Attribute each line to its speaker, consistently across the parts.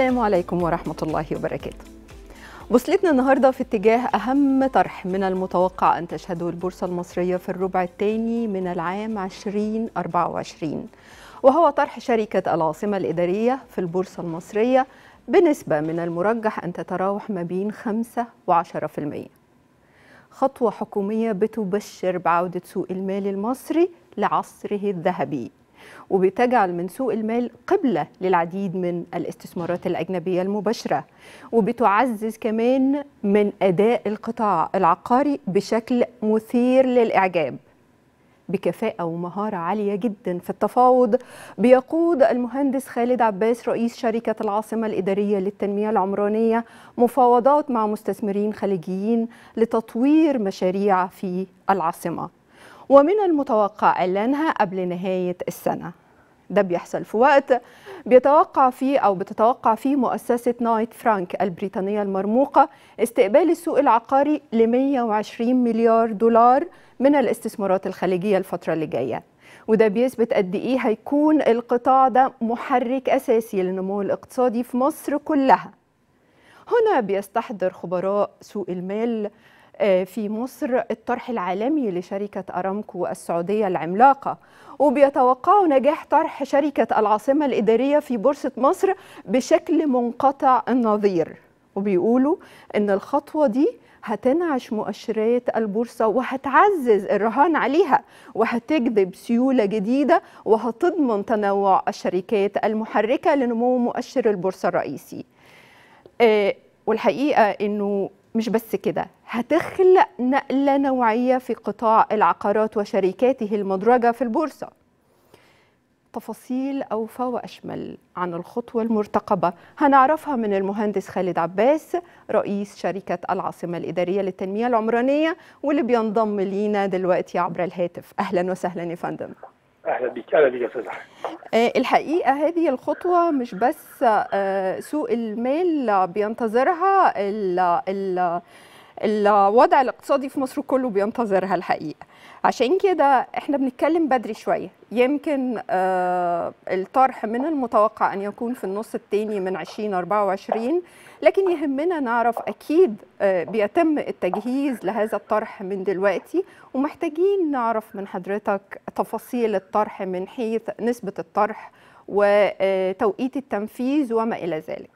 Speaker 1: السلام عليكم ورحمة الله وبركاته بوصلتنا النهاردة في اتجاه أهم طرح من المتوقع أن تشهده البورصة المصرية في الربع الثاني من العام 2024 وهو طرح شركة العاصمة الإدارية في البورصة المصرية بنسبة من المرجح أن تتراوح ما بين 5 و10% خطوة حكومية بتبشر بعودة سوق المال المصري لعصره الذهبي وبتجعل من سوق المال قبلة للعديد من الاستثمارات الأجنبية المباشرة وبتعزز كمان من أداء القطاع العقاري بشكل مثير للإعجاب بكفاءة ومهارة عالية جدا في التفاوض بيقود المهندس خالد عباس رئيس شركة العاصمة الإدارية للتنمية العمرانية مفاوضات مع مستثمرين خليجيين لتطوير مشاريع في العاصمة ومن المتوقع إعلانها قبل نهاية السنة ده بيحصل في وقت بيتوقع فيه أو بتتوقع فيه مؤسسة نايت فرانك البريطانية المرموقة استقبال السوق العقاري ل 120 مليار دولار من الاستثمارات الخليجية الفترة اللي جاية وده بيثبت قد إيه هيكون القطاع ده محرك أساسي للنمو الاقتصادي في مصر كلها هنا بيستحضر خبراء سوق المال في مصر الطرح العالمي لشركة أرامكو السعودية العملاقة وبيتوقعوا نجاح طرح شركة العاصمة الإدارية في بورصة مصر بشكل منقطع النظير وبيقولوا إن الخطوة دي هتنعش مؤشرات البورصة وهتعزز الرهان عليها وهتجذب سيولة جديدة وهتضمن تنوع الشركات المحركة لنمو مؤشر البورصة الرئيسي والحقيقة إنه مش بس كده هتخلق نقلة نوعية في قطاع العقارات وشركاته المدرجة في البورصة تفاصيل أوفى وأشمل عن الخطوة المرتقبة هنعرفها من المهندس خالد عباس رئيس شركة العاصمة الإدارية للتنمية العمرانية واللي بينضم لينا دلوقتي عبر الهاتف أهلا وسهلا يا فندم
Speaker 2: اهلا بيك اهلا بيك يا استاذ
Speaker 1: آه الحقيقه هذه الخطوه مش بس آه سوق المال بينتظرها ال ال الوضع الاقتصادي في مصر كله بينتظرها الحقيقه عشان كده احنا بنتكلم بدري شويه يمكن آه الطرح من المتوقع ان يكون في النص الثاني من 2024 لكن يهمنا نعرف اكيد آه بيتم التجهيز لهذا الطرح من دلوقتي ومحتاجين نعرف من حضرتك تفاصيل الطرح من حيث نسبه الطرح وتوقيت التنفيذ وما الى ذلك.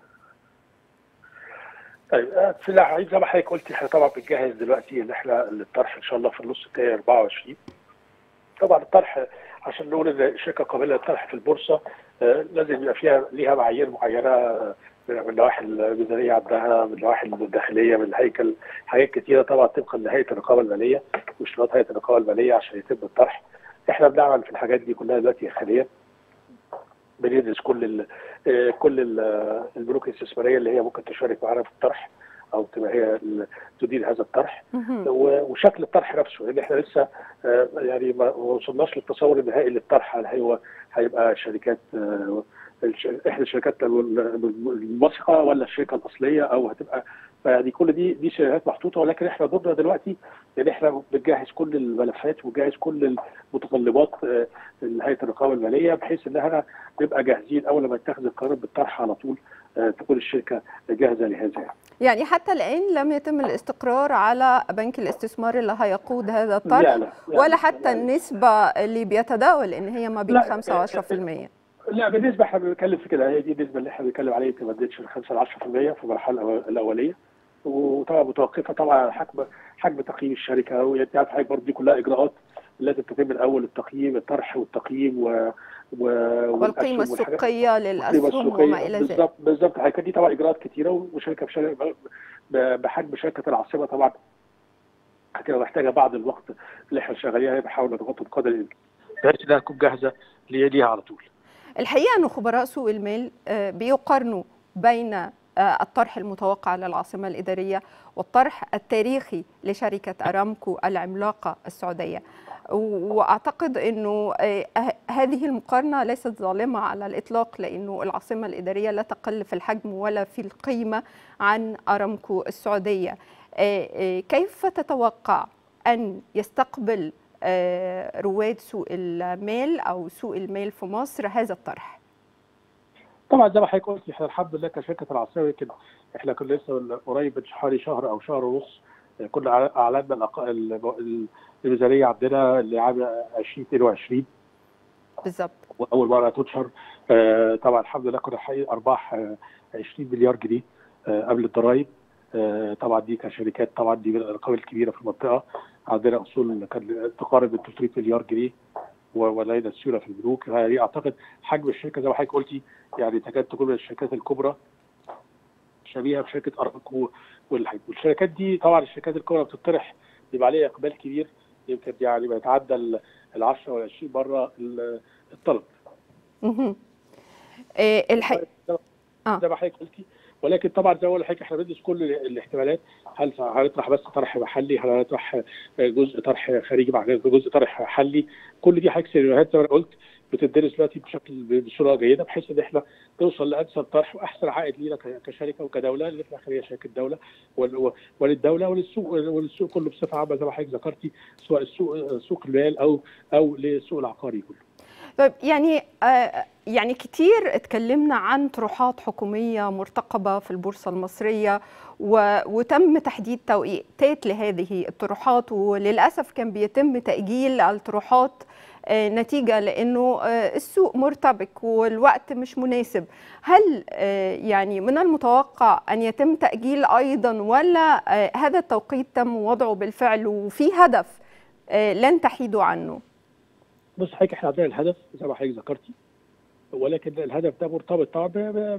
Speaker 2: طيب في العيد زي ما حضرتك قلتي احنا طبعا بنجهز دلوقتي ان احنا للطرح ان شاء الله في النص الثاني 24 طبعا الطرح عشان نقول ان الشركه قابله للطرح في البورصه آه لازم يبقى فيها ليها معايير معينه آه من النواحي الميزانيه عندها من النواحي الداخليه من الهيكل حاجات كثيره طبعا طبقا لهيئه الرقابه الماليه واشتراط هيئه الرقابه الماليه عشان يتم الطرح احنا بنعمل في الحاجات دي كلها دلوقتي حاليا بندرس كل ال كل ال البنوك الاستثماريه اللي هي ممكن تشارك معانا في الطرح او تبقى هي تدير هذا الطرح وشكل الطرح نفسه لان احنا لسه يعني ما وصلناش للتصور النهائي للطرح هل هو هيبقى شركات احدى الشركات الموثقه ولا الشركه الاصليه او هتبقى فيعني كل دي دي شركات محطوطه ولكن احنا ضدنا دلوقتي لان احنا بنجهز كل الملفات وجهز كل المتطلبات هيئه الرقابه الماليه بحيث ان احنا نبقى جاهزين اول ما يتخذ القرار بالطرح على طول تكون الشركه جاهزه لهذا
Speaker 1: يعني حتى الان لم يتم الاستقرار على بنك الاستثمار اللي هيقود هذا الطرح
Speaker 2: لا لا لا
Speaker 1: ولا حتى لا النسبه اللي بيتداول ان هي ما بين 5 و10%
Speaker 2: لا بالنسبه احنا بنتكلم في كده هي دي النسبه اللي احنا بنتكلم عليها ما تزيدش 5 ل 10% في المرحله الاوليه وطبعا متوقفه طبعا على حجم حجم تقييم الشركه وانت عارف حضرتك برضه دي كلها اجراءات لازم تتم من اول التقييم الطرح والتقييم و
Speaker 1: و والقيمه السوقيه للاسهم وما الى ذلك
Speaker 2: بالظبط بالظبط الحاجات دي طبعا اجراءات كثيره وشركه بشركة بحجم شركه العاصمه طبعا هتبقى محتاجه بعض الوقت اللي احنا شغالين عليه بنحاول نضغطه بقدر الامكان بحيث انها تكون جاهزه ليها على طول.
Speaker 1: الحقيقه ان خبراء سوق المال بيقارنوا بين الطرح المتوقع للعاصمة الإدارية والطرح التاريخي لشركة أرامكو العملاقة السعودية وأعتقد أنه هذه المقارنة ليست ظالمة على الإطلاق لأنه العاصمة الإدارية لا تقل في الحجم ولا في القيمة عن أرامكو السعودية كيف تتوقع أن يستقبل رواد سوق المال أو سوق المال في مصر هذا الطرح؟
Speaker 2: طبعا زي ما حضرتك قلت احنا الحمد لله كشركه العاصمه يمكن احنا كنا لسه قريب من حوالي شهر او شهر ونص كنا اعلنا الميزانيه عندنا لعام 2022
Speaker 1: بالظبط
Speaker 2: واول مره تنشر آه طبعا الحمد لله كنا حقيقي ارباح آه 20 مليار جنيه آه قبل الضرائب طبعا دي كشركات طبعا دي من الارقام الكبيره في المنطقه عندنا اصول كان تقارب من 300 مليار جنيه ولدينا سيوله في البنوك يعني اعتقد حجم الشركه زي ما حضرتك قلتي يعني تكاد تكون من الشركات الكبرى شبيهه بشركه ارامكو والشركات دي طبعا الشركات الكبرى بتطرح بيبقى عليها اقبال كبير يمكن يعني بيتعدى ال 10 وال 20 مره الطلب.
Speaker 1: اها الحقيقه
Speaker 2: زي ما حضرتك قلتي ولكن طبعا زي ما بقول لحضرتك احنا بندرس كل الاحتمالات هل هنطرح بس طرح محلي هل هنطرح جزء طرح خارجي مع جزء طرح محلي كل دي حضرتك سيناريوهات زي ما انا قلت بتدرس دلوقتي بشكل بصوره جيده بحيث ان احنا نوصل لانسب طرح واحسن عائد لينا كشركه وكدوله لان احنا خلينا شركه دوله وللدوله وللسوق وللسوق كله بصفه عامه زي ما حضرتك ذكرتي سواء السوق سوق المال او او للسوق العقاري كله.
Speaker 1: طيب يعني آه يعني كتير اتكلمنا عن طروحات حكومية مرتقبة في البورصة المصرية وتم تحديد توقيتات لهذه الطروحات وللأسف كان بيتم تأجيل الطروحات آه نتيجة لأنه آه السوق مرتبك والوقت مش مناسب هل يعني من المتوقع أن يتم تأجيل أيضا ولا هذا التوقيت تم وضعه بالفعل وفي هدف لن تحيدوا عنه؟
Speaker 2: بص حضرتك احنا عندنا الهدف زي ما حضرتك ذكرتي ولكن الهدف ده مرتبط طبعا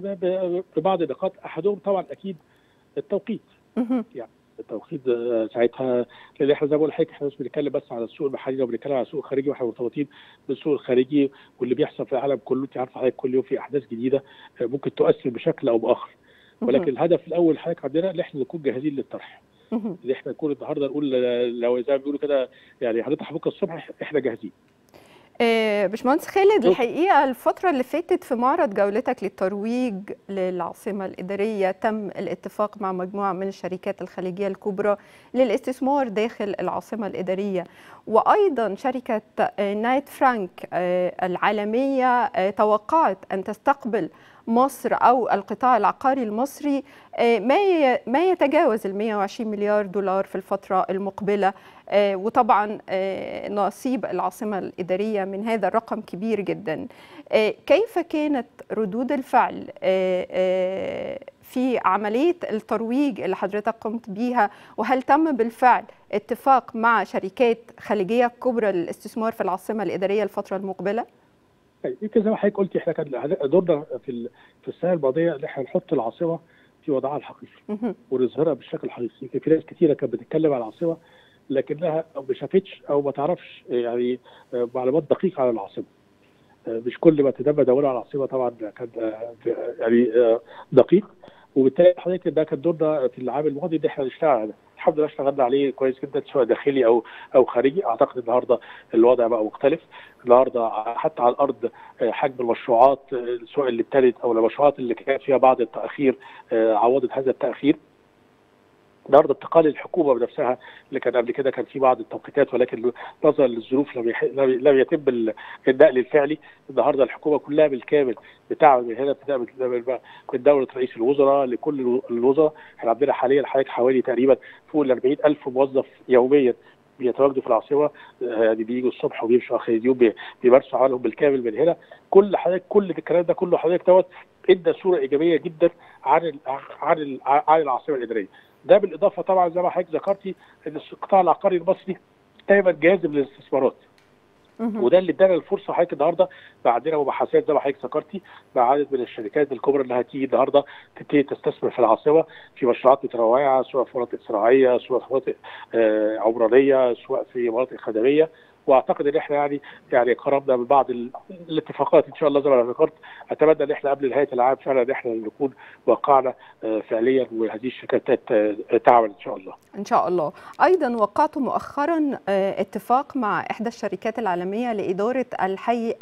Speaker 2: ببعض النقاط احدهم طبعا اكيد التوقيت يعني التوقيت ساعتها لان احنا زي ما بقول لحضرتك احنا مش بنتكلم بس على السوق المحلي لو بنتكلم على السوق الخارجي واحنا مرتبطين بالسوق الخارجي واللي بيحصل في العالم كله انت عارفه حضرتك كل يوم في احداث جديده ممكن تؤثر بشكل او باخر ولكن الهدف الاول حضرتك عندنا ان احنا نكون جاهزين للطرح ان احنا نكون النهارده نقول لو زي ما بيقولوا كده يعني هنطرح بكره الصبح احنا جاهزين
Speaker 1: باشمهندس خالد الحقيقه الفتره اللي فاتت في معرض جولتك للترويج للعاصمه الاداريه تم الاتفاق مع مجموعه من الشركات الخليجيه الكبرى للاستثمار داخل العاصمه الاداريه وايضا شركه نايت فرانك العالميه توقعت ان تستقبل مصر او القطاع العقاري المصري ما ما يتجاوز ال 120 مليار دولار في الفتره المقبله وطبعا نصيب العاصمه الاداريه من هذا الرقم كبير جدا كيف كانت ردود الفعل في عمليه الترويج اللي حضرتك قمت بيها وهل تم بالفعل اتفاق مع شركات خليجيه كبرى للاستثمار في العاصمه الاداريه الفتره المقبله؟
Speaker 2: يمكن زي ما حضرتك قلتي احنا كان دورنا في في السنه الماضيه ان احنا نحط العاصمه في وضعها الحقيقي ونظهرها بالشكل الحقيقي في ناس كثيره كانت بتتكلم عن العاصمه لكنها ما شافتش او ما تعرفش يعني معلومات دقيقه عن العاصمه مش كل ما تتم دورها على العاصمه طبعا كان يعني دقيق وبالتالي حضرتك ده كان دورنا في العام الماضي ان احنا نشتغل على ده الحمد لله اشتغلنا عليه كويس جدا سواء داخلي او او خارجي اعتقد النهارده الوضع بقى مختلف النهارده حتى على الارض حجم المشروعات سواء اللي ابتدت او المشروعات اللي كانت فيها بعض التاخير عوضت هذا التاخير النهارده انتقال الحكومه بنفسها اللي كان قبل كده كان في بعض التوقيتات ولكن نظرا للظروف لم يح... لم يتم النقل الفعلي النهارده الحكومه كلها بالكامل بتعمل من هنا بتعمل من دوله رئيس الوزراء لكل الوزراء احنا عندنا حاليا حوالي حوالي تقريبا فوق ال 40000 موظف يوميا بيتواجدوا في العاصمه يعني بييجوا الصبح وبيمشوا اخر اليوم بيمارسوا عملهم بالكامل من هنا كل حضرتك كل الكلام ده كله حضرتك دوت ادى صوره ايجابيه جدا عن ال عن ال عن العاصمه الاداريه ده بالاضافه طبعا زي ما حضرتك ذكرتي ان القطاع العقاري المصري دايما جاذب للاستثمارات وده اللي ادانا الفرصه حضرتك النهارده بقى عندنا مباحثات زي ما حضرتك ذكرتي مع عدد من الشركات الكبرى اللي هتيجي النهارده تبتدي تستثمر في العاصمه في مشروعات متنوعه سواء في مناطق زراعيه سواء في مناطق آه عمرانيه سواء في مناطق خدميه واعتقد ان احنا يعني يعني قربنا من بعض الاتفاقات ان شاء الله زي ما انا ذكرت اتمنى ان احنا قبل نهايه العام فعلا ان احنا نكون وقعنا فعليا وهذه الشركات تعمل ان شاء الله.
Speaker 1: ان شاء الله. ايضا وقعت مؤخرا اتفاق مع احدى الشركات العالميه لاداره الحي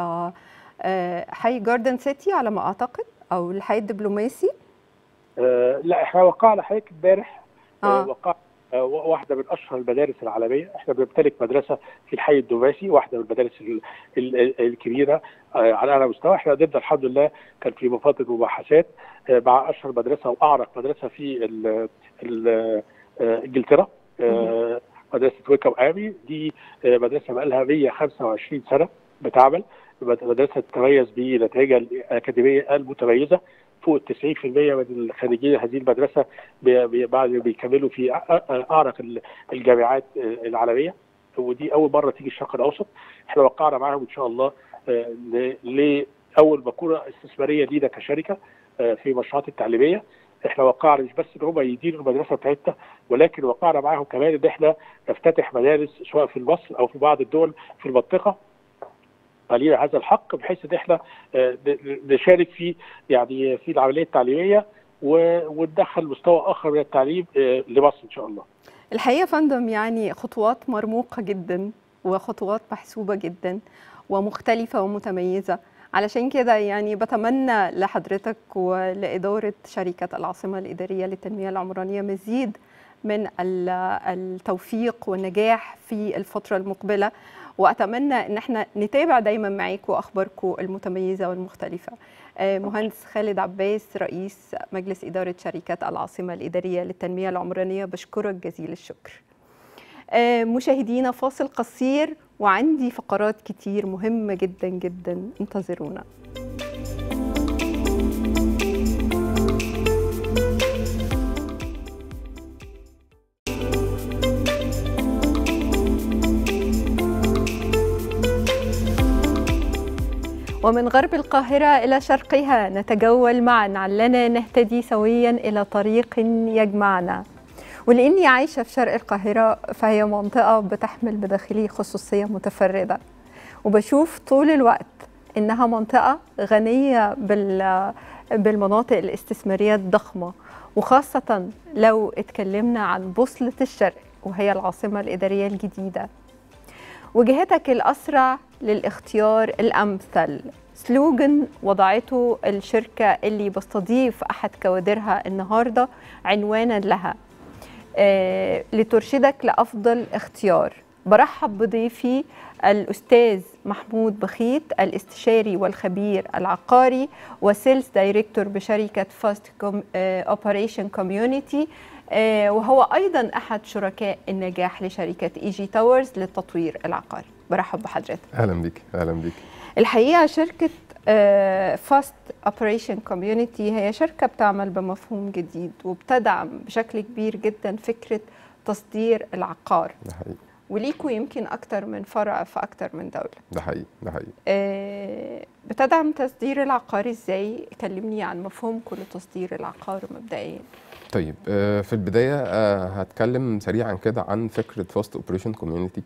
Speaker 1: حي جاردن سيتي على ما اعتقد او الحي الدبلوماسي.
Speaker 2: أه لا احنا وقعنا حضرتك امبارح
Speaker 1: آه.
Speaker 2: وقعنا واحده من اشهر المدارس العالميه احنا بنمتلك مدرسه في الحي الدباسي واحده من المدارس الكبيره على اعلى مستوى احنا قدرنا الحمد لله كان في فتره مباحثات مع اشهر مدرسه واعرق مدرسه في انجلترا مدرسه ويكم ابي دي مدرسه بقى لها 125 سنه بتعمل مدرسه تتميز بنتائجها الاكاديميه المتميزه فوق 90% من خريجي هذه المدرسه بعد بيكملوا في اعرق الجامعات العالميه ودي اول مره تيجي الشرق الاوسط احنا وقعنا معاهم ان شاء الله لاول باكوره استثماريه لينا كشركه في المشروعات التعليميه احنا وقعنا مش بس ان هم يديروا المدرسه بتاعتنا ولكن وقعنا معاهم كمان ان احنا نفتتح مدارس سواء في مصر او في بعض الدول في المنطقه لينا هذا الحق بحيث ان احنا نشارك في يعني في العمليه التعليميه وندخل مستوى اخر من التعليم لمصر ان شاء الله.
Speaker 1: الحقيقه فندم يعني خطوات مرموقه جدا وخطوات محسوبه جدا ومختلفه ومتميزه علشان كده يعني بتمنى لحضرتك ولإدارة شركة العاصمة الإدارية للتنمية العمرانية مزيد من التوفيق والنجاح في الفترة المقبلة وأتمنى أن احنا نتابع دايما معاكم أخباركم المتميزة والمختلفة مهندس خالد عباس رئيس مجلس إدارة شركة العاصمة الإدارية للتنمية العمرانية بشكرك جزيل الشكر مشاهدينا فاصل قصير وعندي فقرات كتير مهمة جدا جدا انتظرونا ومن غرب القاهرة إلى شرقها نتجول معا علنا نهتدي سويا إلى طريق يجمعنا ولاني عايشه في شرق القاهره فهي منطقه بتحمل بداخلي خصوصيه متفرده وبشوف طول الوقت انها منطقه غنيه بال بالمناطق الاستثماريه الضخمه وخاصه لو اتكلمنا عن بوصله الشرق وهي العاصمه الاداريه الجديده وجهتك الاسرع للاختيار الامثل سلوجن وضعته الشركه اللي بستضيف احد كوادرها النهارده عنوانا لها آه لترشدك لأفضل اختيار برحب بضيفي الأستاذ محمود بخيت الاستشاري والخبير العقاري وسيلز دايركتور بشركة فاست اوبريشن كوميونيتي وهو أيضا أحد شركاء النجاح لشركة إي جي تاورز للتطوير العقاري برحب بحضرتك
Speaker 3: أهلا بك أهلا بك
Speaker 1: الحقيقة شركة فاست اوبريشن كوميونيتي هي شركه بتعمل بمفهوم جديد وبتدعم بشكل كبير جدا فكره تصدير العقار
Speaker 3: ده حقيقي
Speaker 1: وليكوا يمكن اكتر من فرع في اكتر من دوله
Speaker 3: ده حقيقي ده حقيقي
Speaker 1: آه بتدعم تصدير العقار ازاي كلمني عن مفهومكم لتصدير العقار مبدئيا
Speaker 3: طيب آه في البدايه آه هتكلم سريعا كده عن فكره فاست اوبريشن كوميونيتي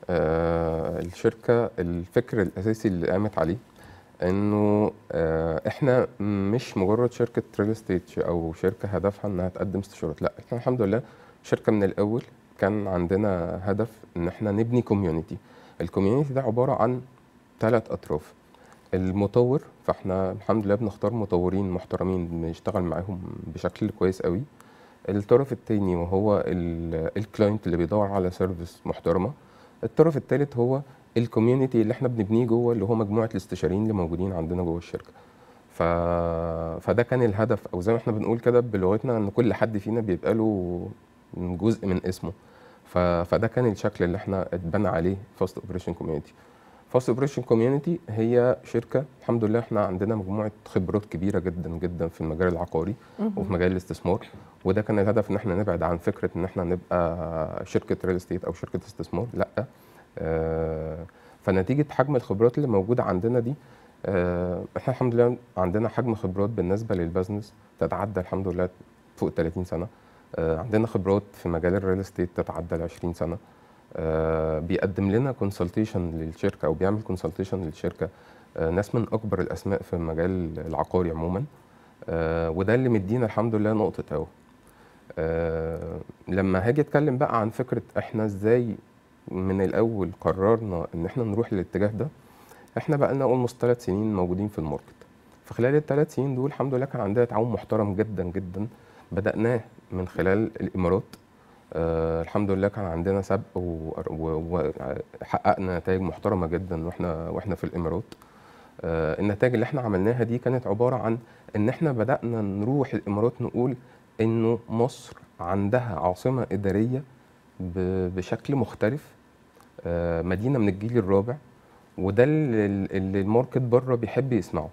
Speaker 3: الشركه الفكر الاساسي اللي قامت عليه انه احنا مش مجرد شركه ريل استيت او شركه هدفها انها تقدم استشارات لا احنا الحمد لله شركه من الاول كان عندنا هدف ان احنا نبني كوميونتي الكوميونتي ده عباره عن ثلاث اطراف المطور فاحنا الحمد لله بنختار مطورين محترمين بنشتغل معاهم بشكل كويس قوي الطرف التاني وهو الكلاينت اللي بيدور على سيرفيس محترمه الطرف الثالث هو الكوميونتي اللي احنا بنبنيه جوه اللي هو مجموعه الاستشاريين اللي موجودين عندنا جوه الشركه ف... فده كان الهدف او زي ما احنا بنقول كده بلغتنا ان كل حد فينا بيبقى له جزء من اسمه ف... فده كان الشكل اللي احنا اتبنى عليه فاست اوبريشن كوميونتي فاست اوبريشن كوميونتي هي شركه الحمد لله احنا عندنا مجموعه خبرات كبيره جدا جدا في المجال العقاري وفي مجال الاستثمار وده كان الهدف ان احنا نبعد عن فكره ان احنا نبقى شركه ريل استيت او شركه استثمار لا آه فنتيجه حجم الخبرات اللي موجوده عندنا دي آه احنا الحمد لله عندنا حجم خبرات بالنسبه للبزنس تتعدى الحمد لله فوق 30 سنه آه عندنا خبرات في مجال الريل استيت تتعدى ال 20 سنه بيقدم لنا كونسلتيشن للشركه او بيعمل كونسلتيشن للشركه ناس من اكبر الاسماء في المجال العقاري عموما وده اللي مدينا الحمد لله نقطه اهو لما هاجي اتكلم بقى عن فكره احنا ازاي من الاول قررنا ان احنا نروح للاتجاه ده احنا بقى لنا اولموست ثلاث سنين موجودين في الماركت في خلال الثلاث سنين دول الحمد لله كان عندنا تعاون محترم جدا جدا بداناه من خلال الامارات آه الحمد لله كان عندنا سبق وحققنا نتائج محترمه جدا واحنا واحنا في الامارات آه النتائج اللي احنا عملناها دي كانت عباره عن ان احنا بدانا نروح الامارات نقول انه مصر عندها عاصمه اداريه ب- بشكل مختلف آه مدينه من الجيل الرابع وده اللي اللي الماركت بره بيحب يسمعه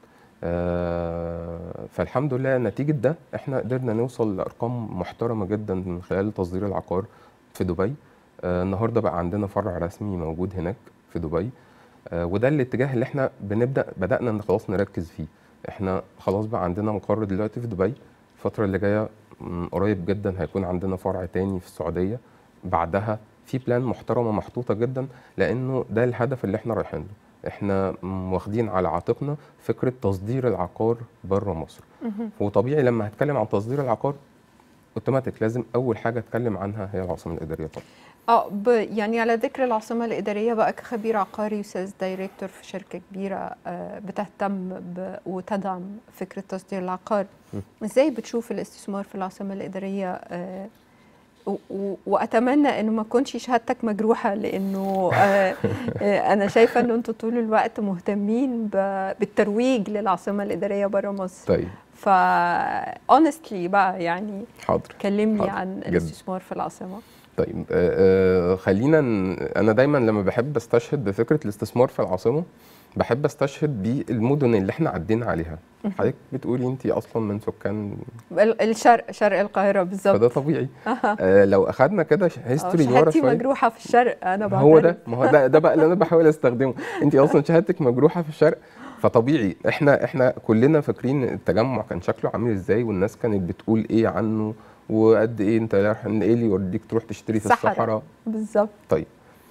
Speaker 3: آه، فالحمد لله نتيجة ده احنا قدرنا نوصل لأرقام محترمة جدا من خلال تصدير العقار في دبي آه، النهارده بقى عندنا فرع رسمي موجود هناك في دبي آه، وده الاتجاه اللي احنا بنبدأ بدأنا ان خلاص نركز فيه احنا خلاص بقى عندنا مقر دلوقتي في دبي الفترة اللي جاية م، قريب جدا هيكون عندنا فرع تاني في السعودية بعدها في بلان محترمة محطوطة جدا لأنه ده الهدف اللي احنا رايحين له احنا م، واخدين على عاتقنا فكرة تصدير العقار بره مصر وطبيعي لما هتكلم عن تصدير العقار اوتوماتيك لازم اول حاجه اتكلم عنها هي العاصمه الاداريه طبعا
Speaker 1: اه ب... يعني على ذكر العاصمة الإدارية بقى كخبير عقاري وسيلز دايركتور في شركة كبيرة آه، بتهتم ب... وتدعم فكرة تصدير العقار
Speaker 3: م.
Speaker 1: ازاي بتشوف الاستثمار في العاصمة الإدارية آه، و... و... وأتمنى إنه ما تكونش شهادتك مجروحة لأنه آه، آه، أنا شايفة إنه أنتوا طول الوقت مهتمين ب... بالترويج للعاصمة الإدارية بره مصر
Speaker 3: طيب
Speaker 1: ف honestly بقى يعني
Speaker 3: حاضر
Speaker 1: كلمني
Speaker 3: حاضر،
Speaker 1: عن
Speaker 3: جدا.
Speaker 1: الاستثمار في العاصمة
Speaker 3: طيب آه، آه، خلينا ن- انا دايما لما بحب استشهد بفكره الاستثمار في العاصمه بحب استشهد بالمدن اللي احنا عدينا عليها حضرتك بتقولي انت اصلا من سكان
Speaker 1: ال- الشرق شرق القاهرة بالظبط
Speaker 3: فده طبيعي آه لو اخدنا كده هيستوري ورا
Speaker 1: شهادتي
Speaker 3: شويه
Speaker 1: مجروحة في الشرق أنا بعترف
Speaker 3: هو ده ما هو ده ده بقى اللي انا بحاول استخدمه انت اصلا شهادتك مجروحه في الشرق فطبيعي احنا احنا كلنا فاكرين التجمع كان شكله عامل ازاي والناس كانت بتقول ايه عنه وقد ايه انت رايح ان ايه اللي يوديك تروح تشتري في
Speaker 1: صحراء.
Speaker 3: الصحراء
Speaker 1: بالظبط
Speaker 3: طيب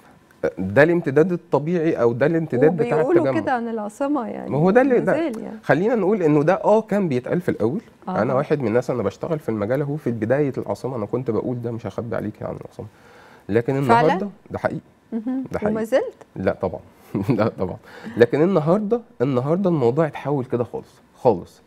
Speaker 3: ده الامتداد الطبيعي او ده الامتداد بتاع
Speaker 1: وبيقولوا
Speaker 3: التجمع
Speaker 1: كده عن العاصمة يعني
Speaker 3: ما هو ده اللي- ده-
Speaker 1: مازال يعني
Speaker 3: خلينا نقول انه ده اه كان بيتقال في الاول
Speaker 1: آه.
Speaker 3: انا واحد من الناس انا بشتغل في المجال اهو في بدايه العاصمه انا كنت بقول ده مش هخبي عليك عن العاصمه لكن
Speaker 1: فعلاً؟
Speaker 3: النهارده ده حقيقي
Speaker 1: مهم.
Speaker 3: ده حقيقي
Speaker 1: وما زلت
Speaker 3: لا طبعا لا طبعا لكن النهارده النهارده الموضوع اتحول كده خالص خالص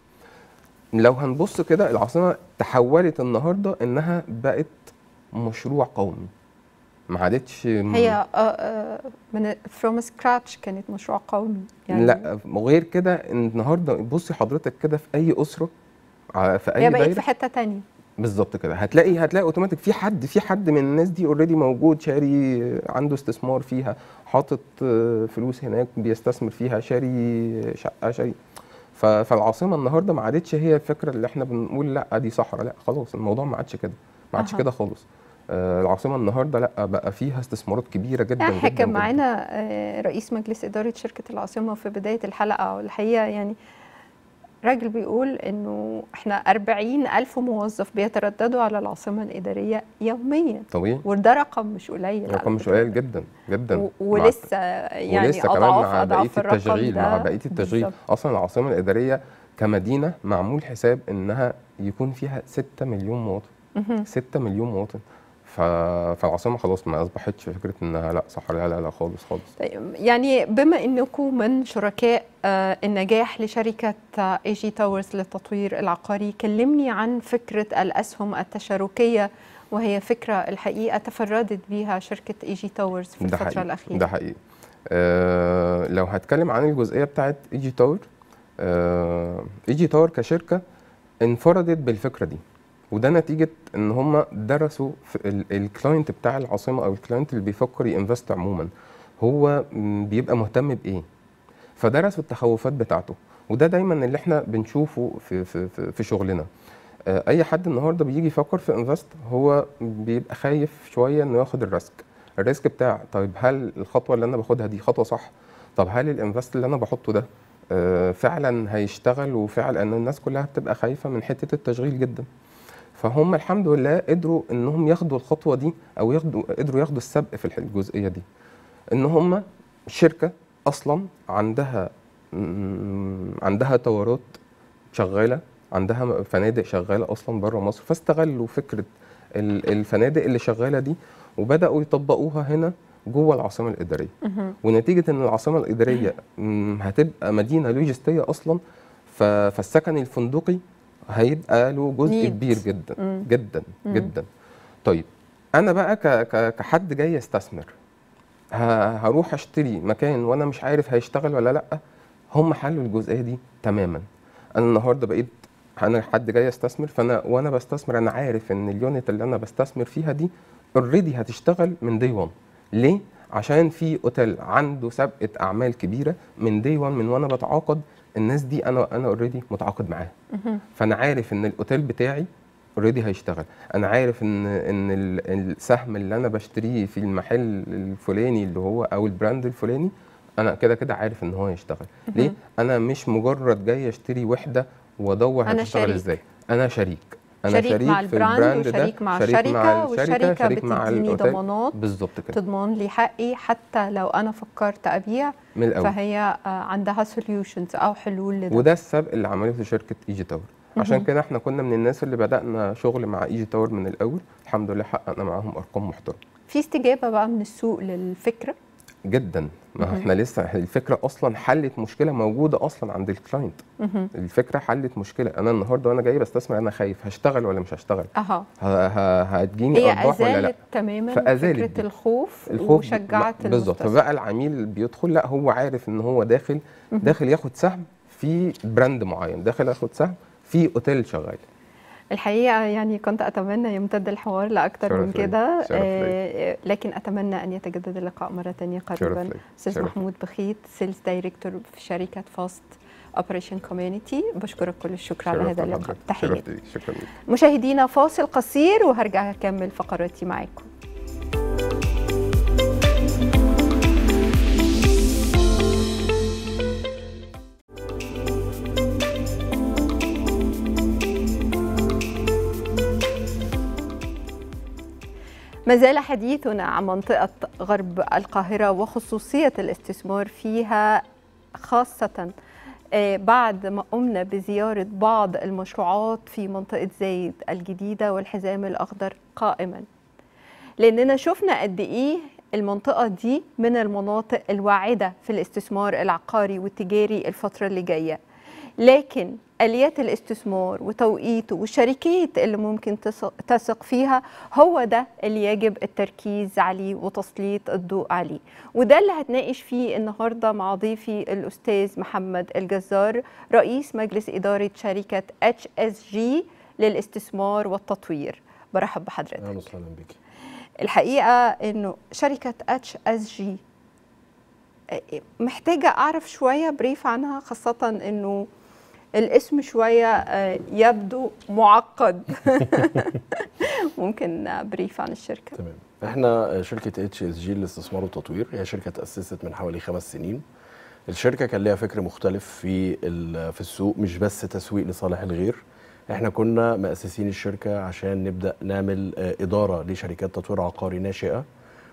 Speaker 3: لو هنبص كده العاصمه تحولت النهارده انها بقت مشروع قومي ما عادتش
Speaker 1: هي آه، آه، من فروم سكراتش كانت مشروع قومي يعني
Speaker 3: لا غير كده النهارده بصي حضرتك كده في اي اسره ع- في اي
Speaker 1: هي بقت
Speaker 3: دايره
Speaker 1: في حتة تانية
Speaker 3: بالظبط كده هتلاقي هتلاقي اوتوماتيك في حد في حد من الناس دي اوريدي موجود شاري عنده استثمار فيها حاطط آه، فلوس هناك بيستثمر فيها شاري شقه شاري ف- فالعاصمه النهارده ما عادتش هي الفكره اللي احنا بنقول لا دي صحراء لا خلاص الموضوع ما عادش كده ما عادش
Speaker 1: أها.
Speaker 3: كده خالص آه، العاصمه النهارده لا بقى فيها استثمارات كبيره جدا
Speaker 1: احنا
Speaker 3: جدا
Speaker 1: كان
Speaker 3: جداً.
Speaker 1: معانا آه، رئيس مجلس إدارة شركة العاصمة في بداية الحلقة والحقيقة يعني راجل بيقول انه احنا 40 ألف موظف بيترددوا على العاصمة الإدارية يوميا
Speaker 3: طبيعي
Speaker 1: وده رقم مش قليل على
Speaker 3: رقم مش
Speaker 1: فكرة.
Speaker 3: قليل جدا جدا
Speaker 1: و-
Speaker 3: مع-
Speaker 1: ولسه يعني
Speaker 3: ولسه كمان
Speaker 1: أضعاف
Speaker 3: مع
Speaker 1: أضعاف
Speaker 3: بقيه
Speaker 1: الرقم
Speaker 3: التشغيل
Speaker 1: ده
Speaker 3: مع بقيه التشغيل
Speaker 1: بالظبط.
Speaker 3: اصلا العاصمه الاداريه كمدينه معمول حساب انها يكون فيها 6 مليون مواطن
Speaker 1: مهم.
Speaker 3: 6 مليون مواطن ف... فالعاصمه خلاص ما اصبحتش فكره انها لا صحراء لا لا خالص خالص
Speaker 1: طيب يعني بما انكم من شركاء آه، النجاح لشركه اي جي تاورز للتطوير العقاري كلمني عن فكره الاسهم التشاركيه وهي فكره الحقيقه تفردت بها شركه اي جي تاورز في
Speaker 3: ده
Speaker 1: الفتره
Speaker 3: حقيقي
Speaker 1: الاخيره
Speaker 3: ده حقيقي آه لو هتكلم عن الجزئيه بتاعت اي جي تاور آه اي جي تاور كشركه انفردت بالفكره دي وده نتيجه ان هم درسوا في ال- الكلاينت بتاع العاصمه او الكلاينت اللي بيفكر ينفست عموما هو م، بيبقى مهتم بايه فدرسوا التخوفات بتاعته وده دايما اللي احنا بنشوفه في في في, في شغلنا آه، اي حد النهارده بيجي يفكر في انفست هو بيبقى خايف شويه انه ياخد الريسك الريسك بتاع طيب هل الخطوه اللي انا باخدها دي خطوه صح طب هل الانفست اللي انا بحطه ده آه، فعلا هيشتغل وفعلا ان الناس كلها بتبقى خايفه من حته التشغيل جدا فهم الحمد لله قدروا انهم ياخدوا الخطوه دي او ياخدوا قدروا ياخدوا السبق في الح- الجزئيه دي ان هم شركه اصلا عندها م- عندها طورات شغاله عندها فنادق شغاله اصلا بره مصر فاستغلوا فكره ال- الفنادق اللي شغاله دي وبداوا يطبقوها هنا جوه العاصمه الاداريه
Speaker 1: مهم.
Speaker 3: ونتيجه ان العاصمه الاداريه م، هتبقى مدينه لوجستيه اصلا ف- فالسكن الفندقي هيبقى له جزء
Speaker 1: Needs.
Speaker 3: كبير جدا
Speaker 1: مم.
Speaker 3: جدا
Speaker 1: مم.
Speaker 3: جدا طيب انا بقى ك... ك... كحد جاي استثمر ه... هروح اشتري مكان وانا مش عارف هيشتغل ولا لا هم حلوا الجزئيه دي تماما انا النهارده بقيت انا حد جاي استثمر فانا وانا بستثمر انا عارف ان اليونت اللي انا بستثمر فيها دي اوريدي هتشتغل من دي 1 ليه عشان في اوتيل عنده سابقه اعمال كبيره من دي 1 من وانا بتعاقد الناس دي انا انا اوريدي متعاقد معاها فانا عارف ان الاوتيل بتاعي اوريدي هيشتغل انا عارف ان ان ال- السهم اللي انا بشتريه في المحل الفلاني اللي هو او البراند الفلاني انا كده كده عارف ان هو هيشتغل ليه انا مش مجرد جاي اشتري وحده وادور
Speaker 1: أنا
Speaker 3: هتشتغل
Speaker 1: شريك.
Speaker 3: ازاي انا شريك انا
Speaker 1: شريك مع
Speaker 3: في
Speaker 1: البراند
Speaker 3: البراند ده،
Speaker 1: وشريك مع
Speaker 3: شريك
Speaker 1: الشركة
Speaker 3: مع
Speaker 1: والشركة
Speaker 3: شريك مع
Speaker 1: بتديني
Speaker 3: الأوتيل.
Speaker 1: ضمانات
Speaker 3: بالظبط كده
Speaker 1: تضمن لي حقي حتى لو انا فكرت ابيع
Speaker 3: من الاول
Speaker 1: فهي آه، عندها سوليوشنز او حلول لده
Speaker 3: وده السبق اللي عملته شركه ايجي تاور عشان كده احنا كنا من الناس اللي بدانا شغل مع ايجي تاور من الاول الحمد لله حققنا معاهم ارقام محترمه
Speaker 1: في استجابه بقى من السوق للفكره
Speaker 3: جدا ما احنا لسه الفكره اصلا حلت مشكله موجوده اصلا عند الكلاينت الفكره حلت مشكله انا النهارده وانا جاي بستثمر انا خايف هشتغل ولا مش هشتغل
Speaker 1: اها
Speaker 3: ه- ه- هتجيني
Speaker 1: هي
Speaker 3: ارباح ولا لا
Speaker 1: ازالت تماما
Speaker 3: فأزالت
Speaker 1: فكره
Speaker 3: دي.
Speaker 1: الخوف,
Speaker 3: الخوف
Speaker 1: وشجعت
Speaker 3: بالظبط
Speaker 1: المستثمر.
Speaker 3: فبقى العميل بيدخل لا هو عارف ان هو داخل داخل ياخد سهم في براند معين داخل ياخد سهم في اوتيل شغال
Speaker 1: الحقيقه يعني كنت اتمنى يمتد الحوار لاكثر
Speaker 3: شرف
Speaker 1: من
Speaker 3: ليا،
Speaker 1: كده
Speaker 3: شرف ليا.
Speaker 1: آه، لكن اتمنى ان يتجدد اللقاء مره ثانيه قريبا
Speaker 3: ليا،
Speaker 1: استاذ
Speaker 3: شرف
Speaker 1: محمود بخيت سيلز دايركتور في شركه فاست اوبريشن كوميونتي بشكرك كل الشكر على
Speaker 3: شرف
Speaker 1: هذا اللقاء
Speaker 3: لحضرتك.
Speaker 1: تحياتي
Speaker 3: شرف ليك. شكرا لك
Speaker 1: مشاهدينا فاصل قصير وهرجع اكمل فقراتي معاكم ما زال حديثنا عن منطقة غرب القاهرة وخصوصية الاستثمار فيها خاصة آه، بعد ما قمنا بزيارة بعض المشروعات في منطقة زايد الجديدة والحزام الأخضر قائما لأننا شفنا قد إيه المنطقة دي من المناطق الواعدة في الاستثمار العقاري والتجاري الفترة اللي جاية لكن آليات الاستثمار وتوقيته والشركات اللي ممكن تثق- تثق فيها هو ده اللي يجب التركيز عليه وتسليط الضوء عليه وده اللي هتناقش فيه النهارده مع ضيفي الأستاذ محمد الجزار رئيس مجلس إدارة شركة اتش اس جي للاستثمار والتطوير برحب بحضرتك
Speaker 4: اهلا وسهلا بك
Speaker 1: الحقيقه انه شركه اتش اس جي محتاجه اعرف شويه بريف عنها خاصه انه الاسم شويه آه، يبدو معقد ممكن بريف عن الشركه
Speaker 4: تمام احنا شركه اتش اس جي للاستثمار والتطوير هي شركه تاسست من حوالي خمس سنين الشركه كان ليها فكر مختلف في ال- في السوق مش بس تسويق لصالح الغير احنا كنا مؤسسين الشركه عشان نبدا نعمل آه، اداره لشركات تطوير عقاري ناشئه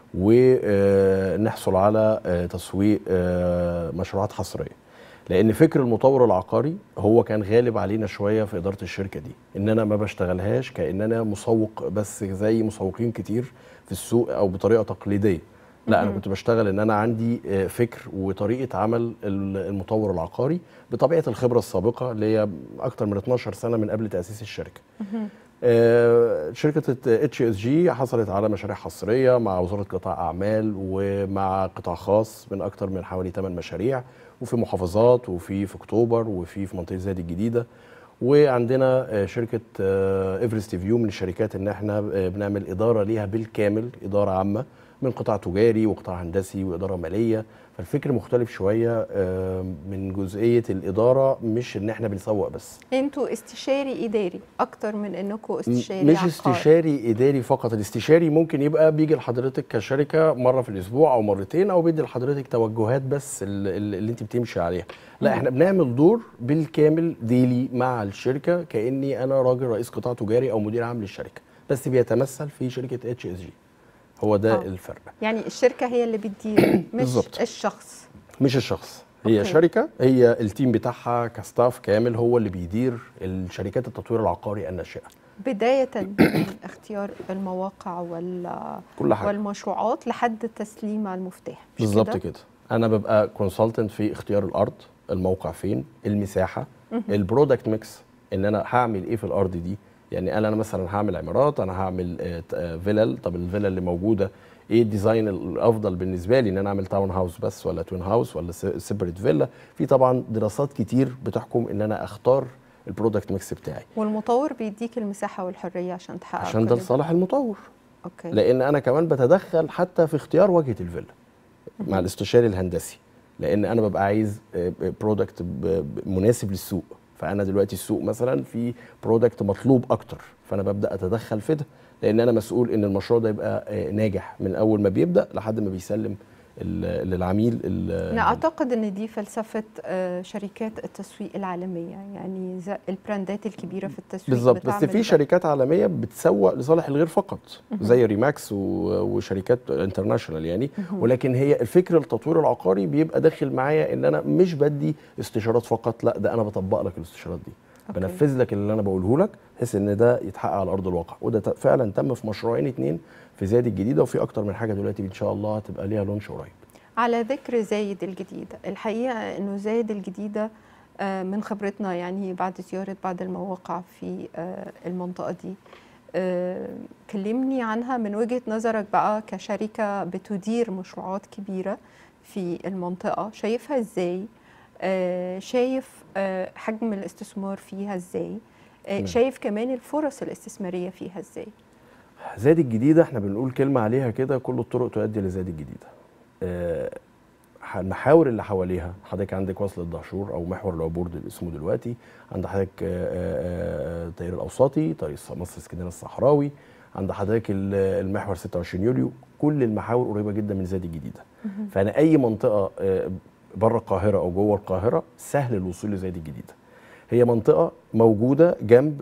Speaker 4: ونحصل على آه، تسويق آه، مشروعات حصريه لان فكر المطور العقاري هو كان غالب علينا شويه في اداره الشركه دي ان انا ما بشتغلهاش كان انا مسوق بس زي مسوقين كتير في السوق او بطريقه تقليديه لا انا كنت بشتغل ان انا عندي آه، فكر وطريقه عمل ال- المطور العقاري بطبيعه الخبره السابقه اللي هي اكتر من 12 سنه من قبل تاسيس الشركه آه، شركة اتش اس جي حصلت على مشاريع حصرية مع وزارة قطاع أعمال ومع قطاع خاص من أكتر من حوالي 8 مشاريع وفي محافظات وفي في أكتوبر وفي في منطقة زايد الجديدة وعندنا آه، شركة ايفرست فيو من الشركات ان احنا آه، بنعمل إدارة ليها بالكامل إدارة عامة من قطاع تجاري وقطاع هندسي وإدارة مالية فالفكر مختلف شوية آه، من جزئية الإدارة مش ان احنا بنسوق بس
Speaker 1: انتوا استشاري اداري اكتر من انكم استشاري
Speaker 4: مش
Speaker 1: عقاري.
Speaker 4: استشاري اداري فقط الاستشاري ممكن يبقى بيجي لحضرتك كشركه مره في الاسبوع او مرتين او بيدي لحضرتك توجهات بس ال- ال- اللي انت بتمشي عليها لا احنا بنعمل دور بالكامل ديلي مع الشركه كاني انا راجل رئيس قطاع تجاري او مدير عام للشركه بس بيتمثل في شركه اتش اس جي هو ده
Speaker 1: آه.
Speaker 4: الفرق
Speaker 1: يعني الشركه هي اللي بتدير مش
Speaker 4: بالظبط.
Speaker 1: الشخص
Speaker 4: مش الشخص هي
Speaker 1: أوكي.
Speaker 4: شركه هي التيم بتاعها كستاف كامل هو اللي بيدير الشركات التطوير العقاري الناشئه
Speaker 1: بدايه من اختيار المواقع وال
Speaker 4: كل حاجه
Speaker 1: والمشروعات لحد تسليم المفتاح مش
Speaker 4: بالظبط
Speaker 1: كده؟
Speaker 4: كده انا ببقى كونسلتنت في اختيار الارض الموقع فين المساحه البرودكت ميكس ان انا هعمل ايه في الارض دي يعني انا أنا مثلا هعمل عمارات انا هعمل آه، ت- آه، فيلل طب الفيلا اللي موجوده ايه الديزاين الافضل بالنسبه لي ان انا اعمل تاون هاوس بس ولا توين هاوس ولا سيبريت فيلا في طبعا دراسات كتير بتحكم ان انا اختار البرودكت ميكس بتاعي
Speaker 1: والمطور بيديك المساحه والحريه عشان تحقق
Speaker 4: عشان
Speaker 1: كل
Speaker 4: ده لصالح المطور
Speaker 1: اوكي
Speaker 4: لان انا كمان بتدخل حتى في اختيار واجهه الفيلا مع الاستشاري الهندسي لان انا ببقى عايز برودكت مناسب للسوق فانا دلوقتي السوق مثلا في برودكت مطلوب اكتر فانا ببدا اتدخل في ده لان انا مسؤول ان المشروع ده يبقى آه، ناجح من اول ما بيبدا لحد ما بيسلم ال- للعميل ال-
Speaker 1: انا اعتقد ان دي فلسفه آه، شركات التسويق العالميه يعني زي البراندات الكبيره في التسويق
Speaker 4: بالظبط بس
Speaker 1: بتعمل
Speaker 4: في
Speaker 1: ده.
Speaker 4: شركات عالميه بتسوق لصالح الغير فقط زي ريماكس و- وشركات انترناشونال يعني ولكن هي الفكر التطوير العقاري بيبقى داخل معايا ان انا مش بدي استشارات فقط لا ده انا بطبق لك الاستشارات دي
Speaker 1: أوكي.
Speaker 4: بنفذ لك اللي انا بقوله لك بحيث ان ده يتحقق على ارض الواقع وده ت- فعلا تم في مشروعين اتنين في زايد الجديده وفي اكتر من حاجه دلوقتي ان شاء الله هتبقى ليها لونش قريب
Speaker 1: على ذكر زايد الجديدة الحقيقة أنه زايد الجديدة آه، من خبرتنا يعني بعد زيارة بعض المواقع في آه، المنطقة دي آه، كلمني عنها من وجهة نظرك بقى كشركة بتدير مشروعات كبيرة في المنطقة شايفها ازاي آه، شايف آه، حجم الاستثمار فيها ازاي آه،
Speaker 4: نعم.
Speaker 1: شايف كمان الفرص الاستثمارية فيها ازاي
Speaker 4: زاد الجديده احنا بنقول كلمه عليها كده كل الطرق تؤدي لزاد الجديده آه، المحاور اللي حواليها حضرتك عندك وصل الدهشور او محور العبور اللي اسمه دلوقتي عند حضرتك آه، آه، آه، الطريق الاوسطي طريق مصر اسكندريه الصحراوي عند حضرتك ال- المحور 26 يوليو كل المحاور قريبه جدا من زاد الجديده فانا اي منطقه آه، بره القاهره او جوه القاهره سهل الوصول لزاد الجديده هي منطقه موجوده جنب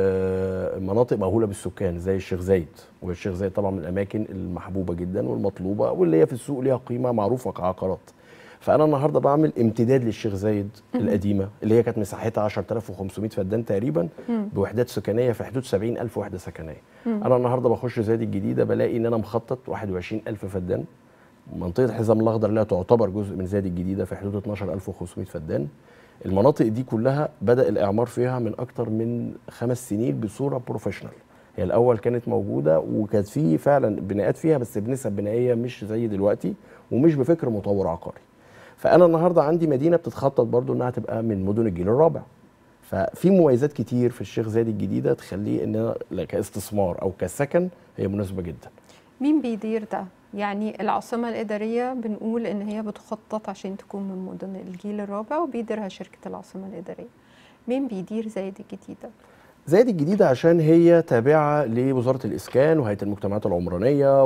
Speaker 4: آه، مناطق مأهوله بالسكان زي الشيخ زايد والشيخ زايد طبعا من الاماكن المحبوبه جدا والمطلوبه واللي هي في السوق ليها قيمه معروفه كعقارات فانا النهارده بعمل امتداد للشيخ زايد القديمه اللي هي كانت مساحتها 10500 فدان تقريبا بوحدات سكنيه في حدود 70000 وحده سكنيه انا النهارده بخش زايد الجديده بلاقي ان انا مخطط 21000 فدان منطقه الحزام الاخضر اللي هي تعتبر جزء من زايد الجديده في حدود 12500 فدان المناطق دي كلها بدا الاعمار فيها من اكتر من خمس سنين بصوره بروفيشنال هي الاول كانت موجوده وكانت في فعلا بناءات فيها بس بنسب بنائيه مش زي دلوقتي ومش بفكر مطور عقاري فانا النهارده عندي مدينه بتتخطط برضو انها تبقى من مدن الجيل الرابع ففي مميزات كتير في الشيخ زايد الجديده تخليه ان أنا كاستثمار او كسكن هي مناسبه جدا
Speaker 1: مين بيدير ده؟ يعني العاصمة الإدارية بنقول إن هي بتخطط عشان تكون من مدن الجيل الرابع وبيديرها شركة العاصمة الإدارية. مين بيدير زايد الجديدة؟
Speaker 4: زايد الجديدة عشان هي تابعة لوزارة الإسكان وهيئة المجتمعات العمرانية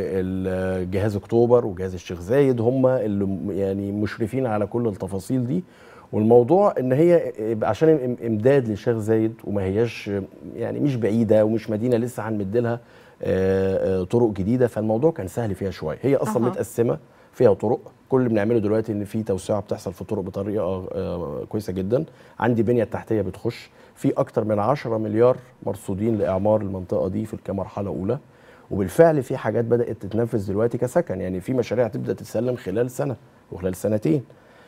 Speaker 4: والجهاز أكتوبر وجهاز الشيخ زايد هم اللي م- يعني مشرفين على كل التفاصيل دي والموضوع ان هي يبقى عشان إم- امداد للشيخ زايد وما هياش يعني مش بعيده ومش مدينه لسه هنمد لها آه، آه، طرق جديده فالموضوع كان سهل فيها شويه هي اصلا
Speaker 1: أها.
Speaker 4: متقسمه فيها طرق كل اللي بنعمله دلوقتي ان في توسعه بتحصل في الطرق بطريقه آه، كويسه جدا عندي بنيه تحتيه بتخش في اكتر من 10 مليار مرصودين لاعمار المنطقه دي في كمرحله اولى وبالفعل في حاجات بدات تتنفذ دلوقتي كسكن يعني في مشاريع هتبدا تتسلم خلال سنه وخلال سنتين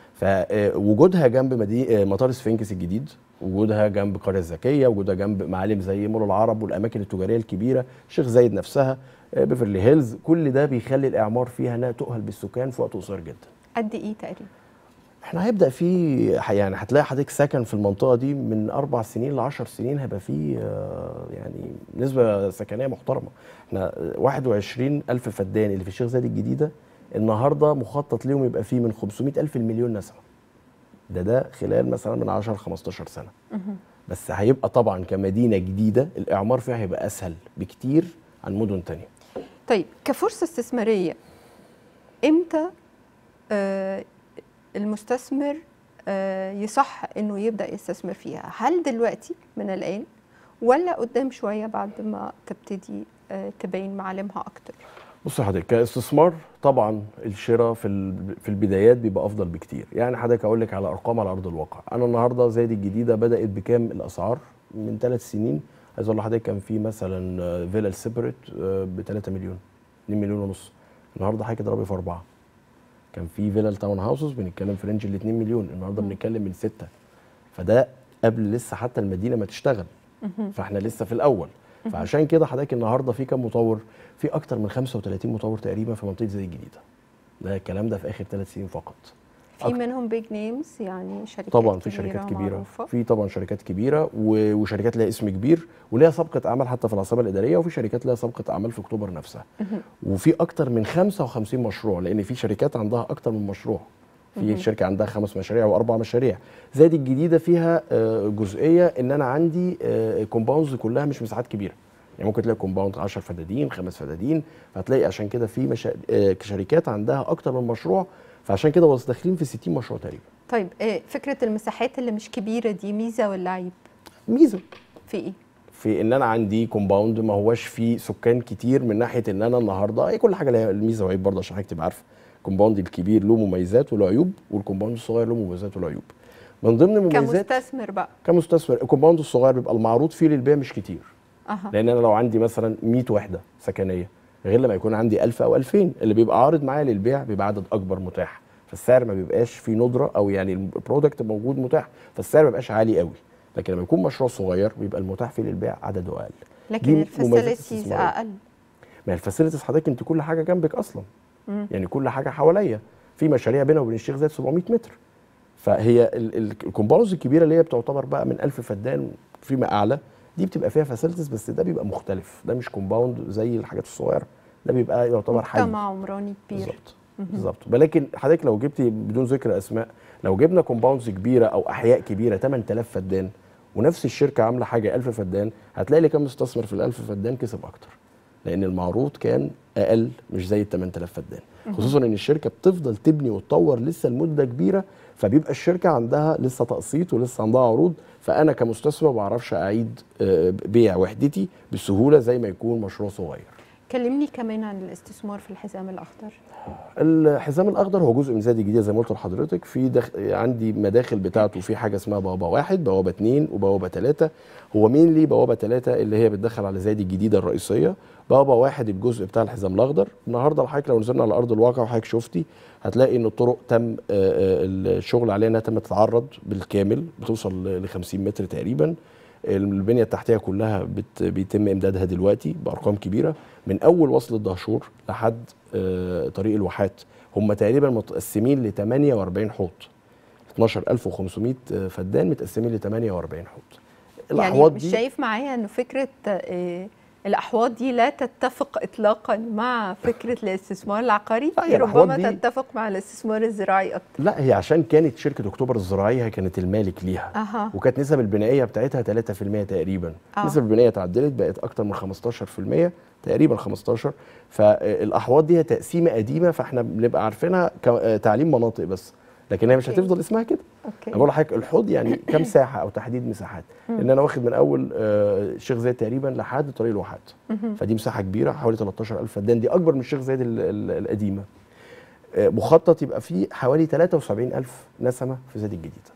Speaker 4: فوجودها جنب مدي... آه، مطار سفنكس الجديد وجودها جنب القريه الذكيه وجودها جنب معالم زي مول العرب والاماكن التجاريه الكبيره شيخ زايد نفسها آه، بيفرلي هيلز كل ده بيخلي الاعمار فيها انها تؤهل بالسكان في وقت قصير جدا
Speaker 1: قد إيه تقريبا؟
Speaker 4: احنا هيبدا في يعني هتلاقي حضرتك سكن في المنطقه دي من اربع سنين ل 10 سنين هيبقى في آه، يعني نسبه سكنيه محترمه احنا 21 الف فدان اللي في الشيخ زايد الجديده النهارده مخطط ليهم يبقى فيه من 500 الف لمليون نسمه ده ده خلال مثلا من 10 ل 15 سنه بس هيبقى طبعا كمدينه جديده الاعمار فيها هيبقى اسهل بكتير عن مدن تانية
Speaker 1: طيب كفرصة استثمارية إمتى آه المستثمر آه يصح إنه يبدأ يستثمر فيها؟ هل دلوقتي من الآن ولا قدام شوية بعد ما تبتدي آه تبين معالمها أكتر؟
Speaker 4: بص حضرتك كاستثمار طبعا الشراء في ال- في البدايات بيبقى افضل بكتير يعني حضرتك اقول لك على ارقام على ارض الواقع انا النهارده زايد الجديده بدات بكام الاسعار من ثلاث سنين عايز اقول لحضرتك كان في مثلا آه، فيلا سيبريت ب 3 مليون 2 مليون ونص النهارده حضرتك اضربي في اربعه كان في فيلا تاون هاوسز بنتكلم في رينج ال 2 مليون النهارده بنتكلم من 6 فده قبل لسه حتى المدينه ما تشتغل فاحنا لسه في الاول فعشان كده حضرتك النهارده في كام مطور في اكتر من 35 مطور تقريبا في منطقه زي الجديده ده الكلام ده في اخر ثلاث سنين فقط
Speaker 1: في منهم بيج نيمز يعني شركات
Speaker 4: طبعا في شركات كبيره
Speaker 1: معروفة.
Speaker 4: في طبعا شركات كبيره و- وشركات لها اسم كبير وليها سابقه اعمال حتى في العاصمه الاداريه وفي شركات لها سابقه اعمال في اكتوبر نفسها وفي اكتر من 55 مشروع لان في شركات عندها اكتر من مشروع في شركه عندها خمس مشاريع واربع مشاريع زائد الجديده فيها آه، جزئيه ان انا عندي كومباوندز كلها مش مساحات كبيره يعني ممكن تلاقي كومباوند 10 فدادين خمس فدادين فهتلاقي عشان كده في مشا... آه، شركات عندها اكتر من مشروع فعشان كده وصل داخلين في 60 مشروع تقريبا
Speaker 1: طيب إيه فكره المساحات اللي مش كبيره دي ميزه ولا عيب
Speaker 4: ميزه
Speaker 1: في ايه
Speaker 4: في ان انا عندي كومباوند ما هواش فيه سكان كتير من ناحيه ان انا النهارده هي كل حاجه لها الميزه وعيب برضه عشان حضرتك تبقى عارفه الكومباوند الكبير له مميزات وله عيوب والكومباوند الصغير له مميزات وله عيوب من ضمن المميزات
Speaker 1: كمستثمر بقى
Speaker 4: كمستثمر الكومباوند الصغير بيبقى المعروض فيه للبيع مش كتير
Speaker 1: اها
Speaker 4: لان انا لو عندي مثلا 100 وحده سكنيه غير لما يكون عندي 1000 او 2000 اللي بيبقى عارض معايا للبيع بيبقى عدد اكبر متاح فالسعر ما بيبقاش فيه ندره او يعني البرودكت موجود متاح فالسعر ما بيبقاش عالي قوي لكن لما يكون مشروع صغير بيبقى المتاح فيه للبيع عدده اقل
Speaker 1: لكن
Speaker 4: دي مميزات
Speaker 1: الفاسيلتيز
Speaker 4: استثمارية.
Speaker 1: اقل
Speaker 4: ما هي الفاسيلتيز حضرتك انت كل حاجه جنبك اصلا يعني كل حاجه حواليا في مشاريع بينها وبين الشيخ زايد 700 متر فهي ال- ال- الكومباوندز الكبيره اللي هي بتعتبر بقى من 1000 فدان فيما اعلى دي بتبقى فيها فاسيلتيز بس ده بيبقى مختلف ده مش كومباوند زي الحاجات الصغيره ده بيبقى يعتبر حي
Speaker 1: مجتمع عمراني كبير
Speaker 4: بالظبط بالظبط ولكن حضرتك لو جبتي بدون ذكر اسماء لو جبنا كومباوندز كبيره او احياء كبيره 8000 فدان ونفس الشركه عامله حاجه 1000 فدان هتلاقي اللي كان مستثمر في ال 1000 فدان كسب اكتر لان المعروض كان اقل مش زي ال 8000 فدان خصوصا ان الشركه بتفضل تبني وتطور لسه لمده كبيره فبيبقى الشركه عندها لسه تقسيط ولسه عندها عروض فانا كمستثمر ما بعرفش اعيد آه، بيع وحدتي بسهوله زي ما يكون مشروع صغير
Speaker 1: كلمني كمان عن الاستثمار في الحزام الاخضر
Speaker 4: الحزام الاخضر هو جزء من زاد الجديده زي ما قلت لحضرتك في دخ... عندي مداخل بتاعته في حاجه اسمها بوابه واحد بوابه اثنين وبوابه ثلاثه هو مين ليه بوابه ثلاثه اللي هي بتدخل على زاد الجديده الرئيسيه بوابه واحد الجزء بتاع الحزام الاخضر النهارده لحضرتك لو نزلنا على ارض الواقع وحضرتك شفتي هتلاقي ان الطرق تم آه، آه، الشغل عليها انها تم تتعرض بالكامل بتوصل ل 50 متر تقريبا البنيه التحتيه كلها بت بيتم امدادها دلوقتي بارقام كبيره من اول وصل الدهشور لحد آه، طريق الواحات هم تقريبا متقسمين ل 48 حوض 12500 فدان متقسمين ل 48 حوض
Speaker 1: يعني
Speaker 4: الاحواض
Speaker 1: مش
Speaker 4: دي
Speaker 1: شايف معايا انه فكره آه، الاحواض دي لا تتفق اطلاقا مع فكره الاستثمار العقاري
Speaker 4: لا، هي
Speaker 1: هي
Speaker 4: الأحواض
Speaker 1: ربما
Speaker 4: دي-
Speaker 1: تتفق مع الاستثمار الزراعي اكتر
Speaker 4: لا هي عشان كانت شركه اكتوبر الزراعيه كانت المالك ليها
Speaker 1: اها
Speaker 4: وكانت نسب البنائيه بتاعتها 3% تقريبا
Speaker 1: آه.
Speaker 4: نسب البنائيه اتعدلت بقت اكتر من 15% تقريبا 15 فالاحواض دي هي تقسيمه قديمه فاحنا بنبقى عارفينها كتعليم مناطق بس لكن هي مش
Speaker 1: أوكي.
Speaker 4: هتفضل اسمها كده انا
Speaker 1: اوكي
Speaker 4: بقول لحضرتك الحوض يعني كام ساحه او تحديد مساحات لان انا واخد من اول آه، الشيخ زايد تقريبا لحد طريق الواحات فدي مساحه كبيره حوالي 13000 فدان دي اكبر من الشيخ زايد ال- ال- القديمه آه، مخطط يبقى فيه حوالي 73000 نسمه في زايد الجديده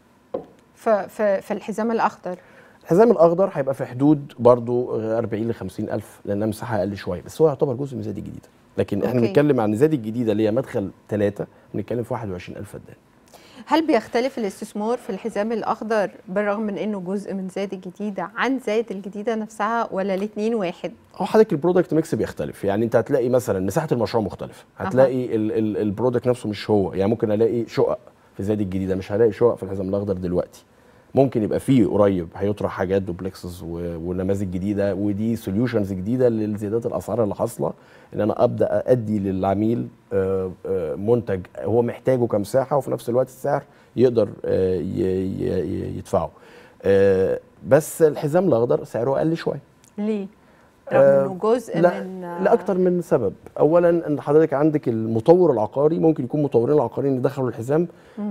Speaker 1: ف- ف- في الحزام الاخضر
Speaker 4: الحزام الاخضر هيبقى في حدود برضو 40 ل 50 الف لانها مساحه اقل شويه بس هو يعتبر جزء من زاد الجديده لكن احنا
Speaker 1: أوكي.
Speaker 4: بنتكلم عن زاد الجديده اللي هي مدخل ثلاثه بنتكلم في 21 الف فدان
Speaker 1: هل بيختلف الاستثمار في الحزام الاخضر بالرغم من انه جزء من زاد الجديده عن زاد الجديده نفسها ولا الاثنين واحد
Speaker 4: هو حضرتك البرودكت ميكس بيختلف يعني انت هتلاقي مثلا مساحه المشروع مختلفه هتلاقي ال- ال- البرودكت نفسه مش هو يعني ممكن الاقي شقق في زاد الجديده مش هلاقي شقق في الحزام الاخضر دلوقتي ممكن يبقى فيه قريب هيطرح حاجات دوبلكسز و- ونماذج جديده ودي سوليوشنز جديده لزيادات الاسعار اللي حاصله ان انا ابدا ادي للعميل آه، آه، منتج هو محتاجه كمساحه وفي نفس الوقت السعر يقدر آه، ي- ي- يدفعه آه، بس الحزام الاخضر سعره اقل شويه
Speaker 1: ليه؟ رغم
Speaker 4: آه،
Speaker 1: انه جزء
Speaker 4: لا
Speaker 1: من
Speaker 4: لاكتر من سبب اولا ان حضرتك عندك المطور العقاري ممكن يكون مطورين العقاريين اللي دخلوا الحزام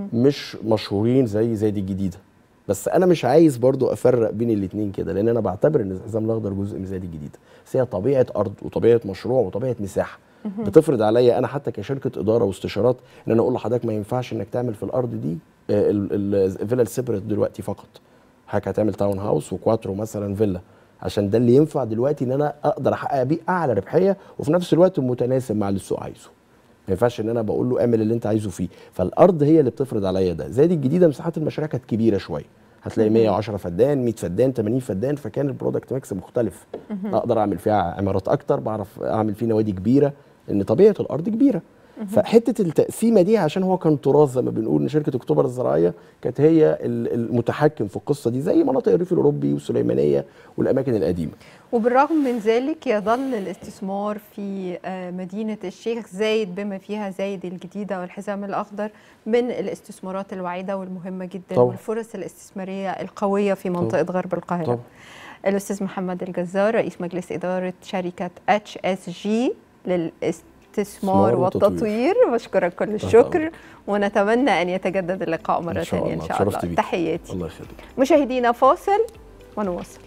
Speaker 4: مش مشهورين زي زي دي الجديده بس انا مش عايز برضو افرق بين الاثنين كده لان انا بعتبر ان الحزام الاخضر جزء من زي دي الجديده بس هي طبيعه ارض وطبيعه مشروع وطبيعه مساحه بتفرض عليا انا حتى كشركه اداره واستشارات ان انا اقول لحضرتك ما ينفعش انك تعمل في الارض دي آه، ال- ال- الفيلا السيبريت دلوقتي فقط حضرتك هتعمل تاون هاوس وكواترو مثلا فيلا عشان ده اللي ينفع دلوقتي ان انا اقدر احقق بيه اعلى ربحيه وفي نفس الوقت متناسب مع اللي السوق عايزه ما ينفعش ان انا بقول له اعمل اللي انت عايزه فيه فالارض هي اللي بتفرض عليا ده زي دي الجديده مساحات المشاريع كانت كبيره شويه هتلاقي 110 فدان 100 فدان 80 فدان فكان البرودكت ميكس مختلف اقدر اعمل فيها عمارات اكتر بعرف اعمل فيه نوادي كبيره لان طبيعه الارض كبيره فحته التقسيمه دي عشان هو كان تراث زي ما بنقول ان شركه اكتوبر الزراعيه كانت هي ال- المتحكم في القصه دي زي مناطق الريف الاوروبي والسليمانيه والاماكن القديمه
Speaker 1: وبالرغم من ذلك يظل الاستثمار في آه، مدينة الشيخ زايد بما فيها زايد الجديدة والحزام الأخضر من الاستثمارات الوعيدة والمهمة جدا
Speaker 4: طبعا.
Speaker 1: والفرص الاستثمارية القوية في منطقة غرب القاهرة
Speaker 4: طبعا.
Speaker 1: الأستاذ محمد الجزار رئيس مجلس إدارة شركة اتش اس جي للاستثمار
Speaker 4: استثمار
Speaker 1: والتطوير,
Speaker 4: والتطوير.
Speaker 1: بشكرك كل
Speaker 4: تحت
Speaker 1: الشكر
Speaker 4: أمرك.
Speaker 1: ونتمنى أن يتجدد اللقاء مرة
Speaker 4: إن شاء
Speaker 1: ثانية إن
Speaker 4: الله.
Speaker 1: شاء الله
Speaker 4: اتشرفت بيك.
Speaker 1: تحياتي
Speaker 4: الله يخليك
Speaker 1: مشاهدينا فاصل ونواصل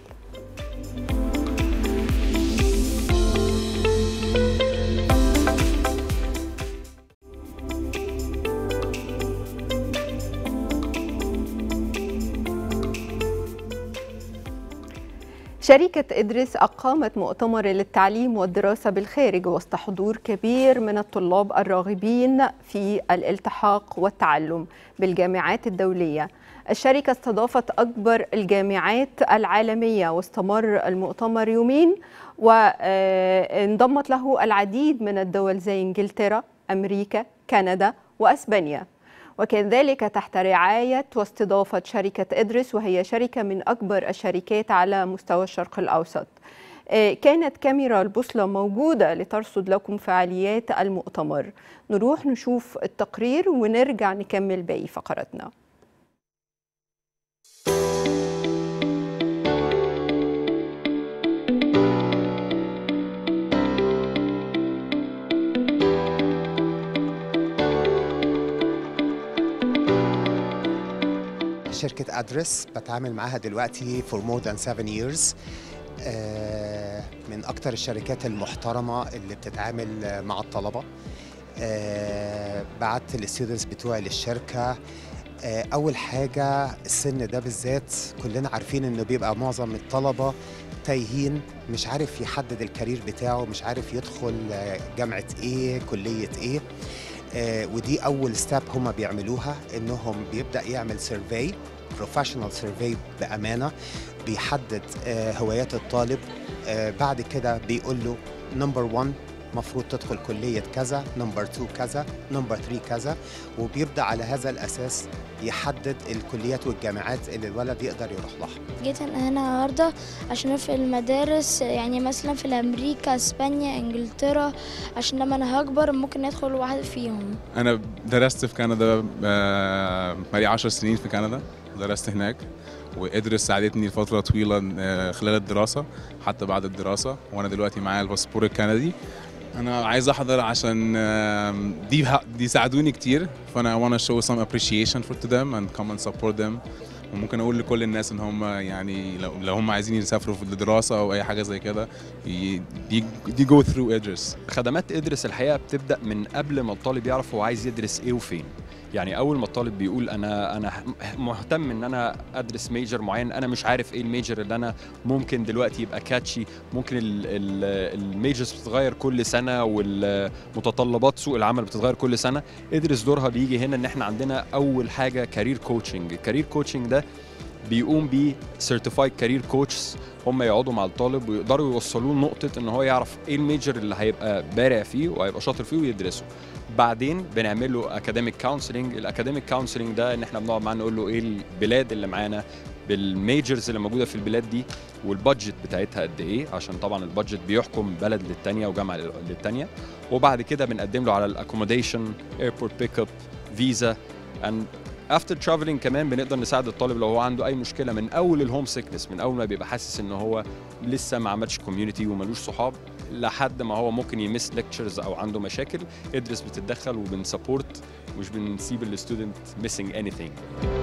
Speaker 1: شركة إدريس أقامت مؤتمر للتعليم والدراسة بالخارج وسط حضور كبير من الطلاب الراغبين في الالتحاق والتعلم بالجامعات الدولية الشركة استضافت أكبر الجامعات العالمية واستمر المؤتمر يومين وانضمت له العديد من الدول زي إنجلترا أمريكا كندا وأسبانيا وكذلك تحت رعاية واستضافة شركة إدريس وهي شركة من أكبر الشركات على مستوى الشرق الأوسط آه، كانت كاميرا البوصلة موجودة لترصد لكم فعاليات المؤتمر نروح نشوف التقرير ونرجع نكمل باقي فقراتنا
Speaker 5: شركة أدرس بتعامل معاها دلوقتي for more than seven years آه، من أكتر الشركات المحترمة اللي بتتعامل آه، مع الطلبة آه، بعت الستودنتس بتوعي للشركة آه، أول حاجة السن ده بالذات كلنا عارفين إنه بيبقى معظم الطلبة تايهين مش عارف يحدد الكارير بتاعه مش عارف يدخل آه، جامعة إيه كلية إيه آه، ودي اول ستيب هم بيعملوها انهم بيبدا يعمل سيرفي بروفيشنال سيرفي بامانه بيحدد آه، هوايات الطالب آه، بعد كده بيقول له نمبر 1 مفروض تدخل كلية كذا نمبر 2 كذا نمبر 3 كذا وبيبدأ على هذا الأساس يحدد الكليات والجامعات اللي الولد يقدر يروح لها
Speaker 6: جيت هنا النهارده عشان في المدارس يعني مثلا في امريكا اسبانيا انجلترا عشان لما انا هكبر ممكن ادخل واحد فيهم
Speaker 7: انا درست في كندا آه، بقالي 10 سنين في كندا درست هناك وادرس ساعدتني لفتره طويله آه، خلال الدراسه حتى بعد الدراسه وانا دلوقتي معايا الباسبور الكندي انا عايز احضر عشان آم، دي دي ساعدوني كتير فانا wanna show some appreciation for to them and come and support them وممكن اقول لكل الناس ان هم يعني لو, لو هم عايزين يسافروا في الدراسه او اي حاجه زي كده ي- دي دي go through ادرس
Speaker 8: خدمات ادرس الحقيقه بتبدا من قبل ما الطالب يعرف هو عايز يدرس ايه وفين يعني اول ما الطالب بيقول انا انا مهتم ان انا ادرس ميجر معين انا مش عارف ايه الميجر اللي انا ممكن دلوقتي يبقى كاتشي ممكن الميجرز بتتغير كل سنه والمتطلبات سوق العمل بتتغير كل سنه ادرس دورها بيجي هنا ان احنا عندنا اول حاجه كارير كوتشنج الكارير كوتشنج ده بيقوم بيه سيرتيفايد كارير كوتشز هم يقعدوا مع الطالب ويقدروا يوصلوه لنقطه ان هو يعرف ايه الميجر اللي هيبقى بارع فيه وهيبقى شاطر فيه ويدرسه بعدين بنعمل له اكاديميك كونسلنج الاكاديميك كونسلنج ده ان احنا بنقعد معاه نقول له ايه البلاد اللي معانا بالميجرز اللي موجوده في البلاد دي والبادجت بتاعتها قد ايه عشان طبعا البادجت بيحكم بلد للتانيه وجامعه لل- للتانيه وبعد كده بنقدم له على الاكوموديشن ايربورت بيك اب فيزا اند افتر ترافلينج كمان بنقدر نساعد الطالب لو هو عنده اي مشكله من اول الهوم سيكنس من اول ما بيبقى حاسس ان هو لسه ما عملش كوميونتي وملوش صحاب لحد ما هو ممكن يمس ليكتشرز او عنده مشاكل ادرس بتتدخل وبنسبورت مش بنسيب الستودنت missing anything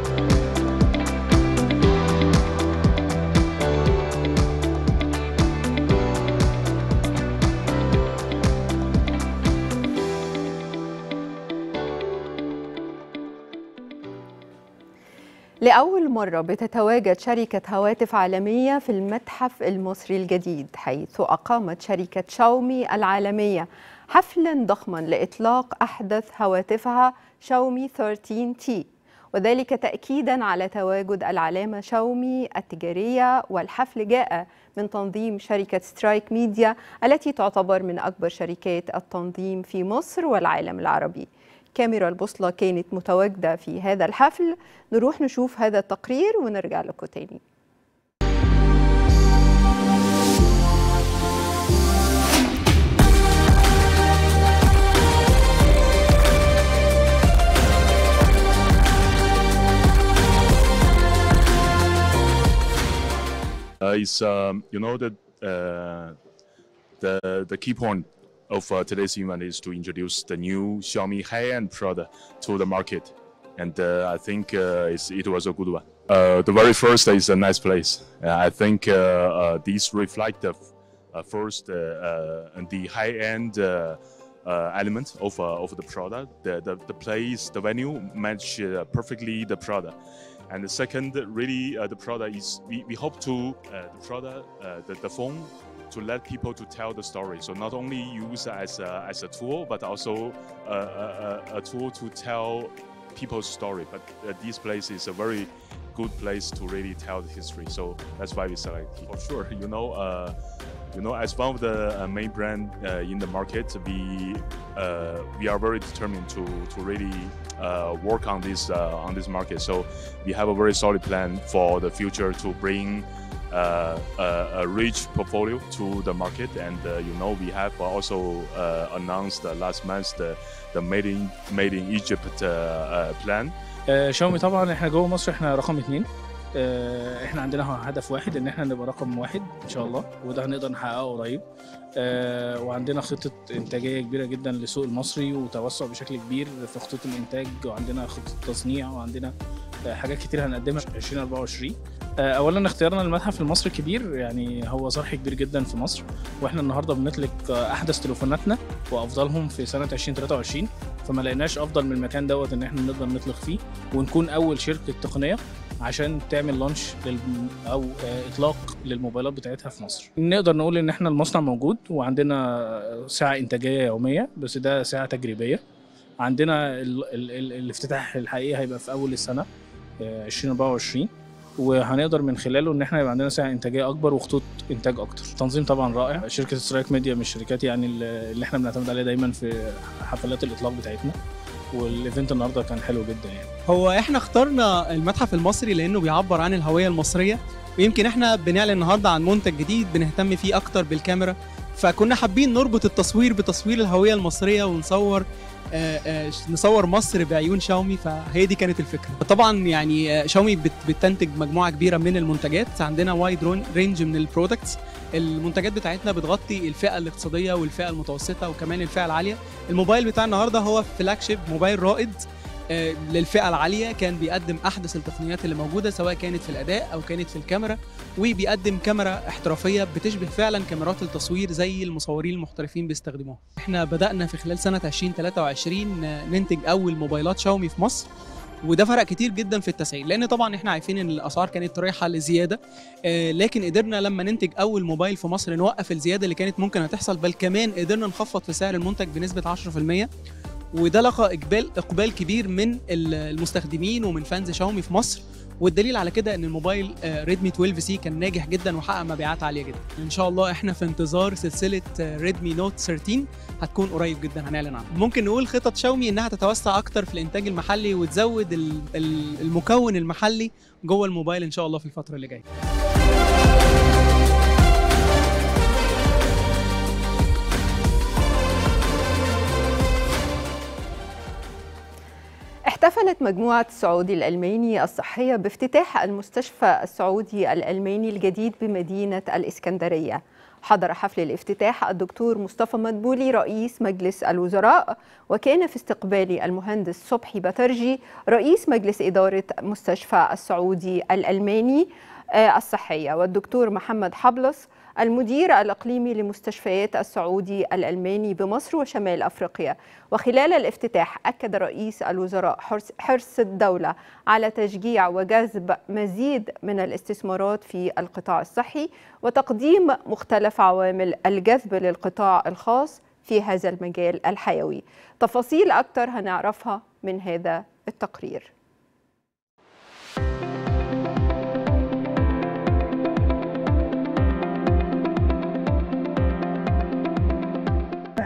Speaker 1: لأول مرة بتتواجد شركة هواتف عالمية في المتحف المصري الجديد حيث أقامت شركة شاومي العالمية حفلا ضخما لإطلاق أحدث هواتفها شاومي 13 تي وذلك تأكيدا على تواجد العلامة شاومي التجارية والحفل جاء من تنظيم شركة سترايك ميديا التي تعتبر من أكبر شركات التنظيم في مصر والعالم العربي كاميرا البوصلة كانت متواجدة في هذا الحفل نروح نشوف هذا التقرير ونرجع لكم تاني
Speaker 9: uh, is um, you know the uh, the the key point of uh, today's event is to introduce the new Xiaomi high-end product to the market, and uh, I think uh, it's, it was a good one. Uh, the very first is a nice place. Uh, I think uh, uh, these reflect the f- uh, first uh, uh, and the high-end. Uh, uh, element of, uh, of the product, the, the, the place, the venue match uh, perfectly the product. And the second, really, uh, the product is we, we hope to uh, the product, uh, the, the phone, to let people to tell the story. So not only use as a, as a tool, but also uh, a, a, a tool to tell people's story. But uh, this place is a very good place to really tell the history. So that's why we select it. For sure, you know. Uh, you know, as one of the uh, main brand uh, in the market, we uh, we are very determined to to really uh, work on this uh, on this market. So we have a very solid plan for the future to bring uh, a, a rich portfolio to the market. And uh, you know, we have also uh, announced uh, last month the the made in made in Egypt uh, uh, plan.
Speaker 10: آه، شاومي طبعا احنا جوه مصر احنا رقم اتنين آه، احنا عندنا هدف واحد ان احنا نبقى رقم واحد ان شاء الله وده هنقدر نحققه قريب آه، وعندنا خطة انتاجية كبيرة جدا للسوق المصري وتوسع بشكل كبير في خطوط الانتاج وعندنا خطة تصنيع وعندنا آه، حاجات كتير هنقدمها في 2024 آه، اولا اختيارنا للمتحف المصري كبير يعني هو صرح كبير جدا في مصر واحنا النهارده بنطلق آه، احدث تليفوناتنا وافضلهم في سنة 2023 فما لقيناش افضل من المكان دوت ان احنا نقدر نطلق فيه ونكون اول شركة تقنية عشان تعمل لانش لل... او آه، اطلاق للموبايلات بتاعتها في مصر نقدر نقول ان احنا المصنع موجود وعندنا ساعه انتاجيه يوميه بس ده ساعه تجريبيه عندنا ال... ال... ال... الافتتاح الحقيقي هيبقى في اول السنه آه، 2024 وهنقدر من خلاله ان احنا يبقى عندنا ساعه انتاجيه اكبر وخطوط انتاج اكتر تنظيم طبعا رائع شركه سترايك ميديا من الشركات يعني اللي احنا بنعتمد عليها دايما في حفلات الاطلاق بتاعتنا والايفنت النهارده كان حلو جدا يعني
Speaker 11: هو احنا اخترنا المتحف المصري لانه بيعبر عن الهويه المصريه ويمكن احنا بنعلن النهارده عن منتج جديد بنهتم فيه اكتر بالكاميرا فكنا حابين نربط التصوير بتصوير الهويه المصريه ونصور آه، آه، نصور مصر بعيون شاومي فهي دي كانت الفكره طبعا يعني آه، شاومي بت- بتنتج مجموعه كبيره من المنتجات عندنا وايد رينج من البرودكتس المنتجات بتاعتنا بتغطي الفئه الاقتصاديه والفئه المتوسطه وكمان الفئه العاليه الموبايل بتاع النهارده هو فلاج شيب موبايل رائد آه، للفئه العاليه كان بيقدم احدث التقنيات اللي موجوده سواء كانت في الاداء او كانت في الكاميرا وبيقدم كاميرا احترافيه بتشبه فعلا كاميرات التصوير زي المصورين المحترفين بيستخدموها احنا بدانا في خلال سنه 2023 آه، ننتج اول موبايلات شاومي في مصر وده فرق كتير جدا في التسعير لان طبعا احنا عارفين ان الاسعار كانت رايحه لزياده آه، لكن قدرنا لما ننتج اول موبايل في مصر نوقف الزياده اللي كانت ممكن هتحصل بل كمان قدرنا نخفض في سعر المنتج بنسبه 10% وده لقى اقبال اقبال كبير من ال- المستخدمين ومن فانز شاومي في مصر والدليل على كده ان الموبايل ريدمي 12 سي كان ناجح جدا وحقق مبيعات عاليه جدا ان شاء الله احنا في انتظار سلسله ريدمي نوت 13 هتكون قريب جدا هنعلن عنها ممكن نقول خطط شاومي انها تتوسع اكتر في الانتاج المحلي وتزود ال- ال- المكون المحلي جوه الموبايل ان شاء الله في الفتره اللي جايه
Speaker 1: احتفلت مجموعة السعودي الألماني الصحية بافتتاح المستشفى السعودي الألماني الجديد بمدينة الإسكندرية حضر حفل الافتتاح الدكتور مصطفى مدبولي رئيس مجلس الوزراء وكان في استقبال المهندس صبحي بترجي رئيس مجلس إدارة مستشفى السعودي الألماني آه، الصحية والدكتور محمد حبلس المدير الإقليمي لمستشفيات السعودي الألماني بمصر وشمال أفريقيا وخلال الافتتاح أكد رئيس الوزراء حرص- حرص الدولة على تشجيع وجذب مزيد من الاستثمارات في القطاع الصحي وتقديم مختلف عوامل الجذب للقطاع الخاص في هذا المجال الحيوي تفاصيل أكتر هنعرفها من هذا التقرير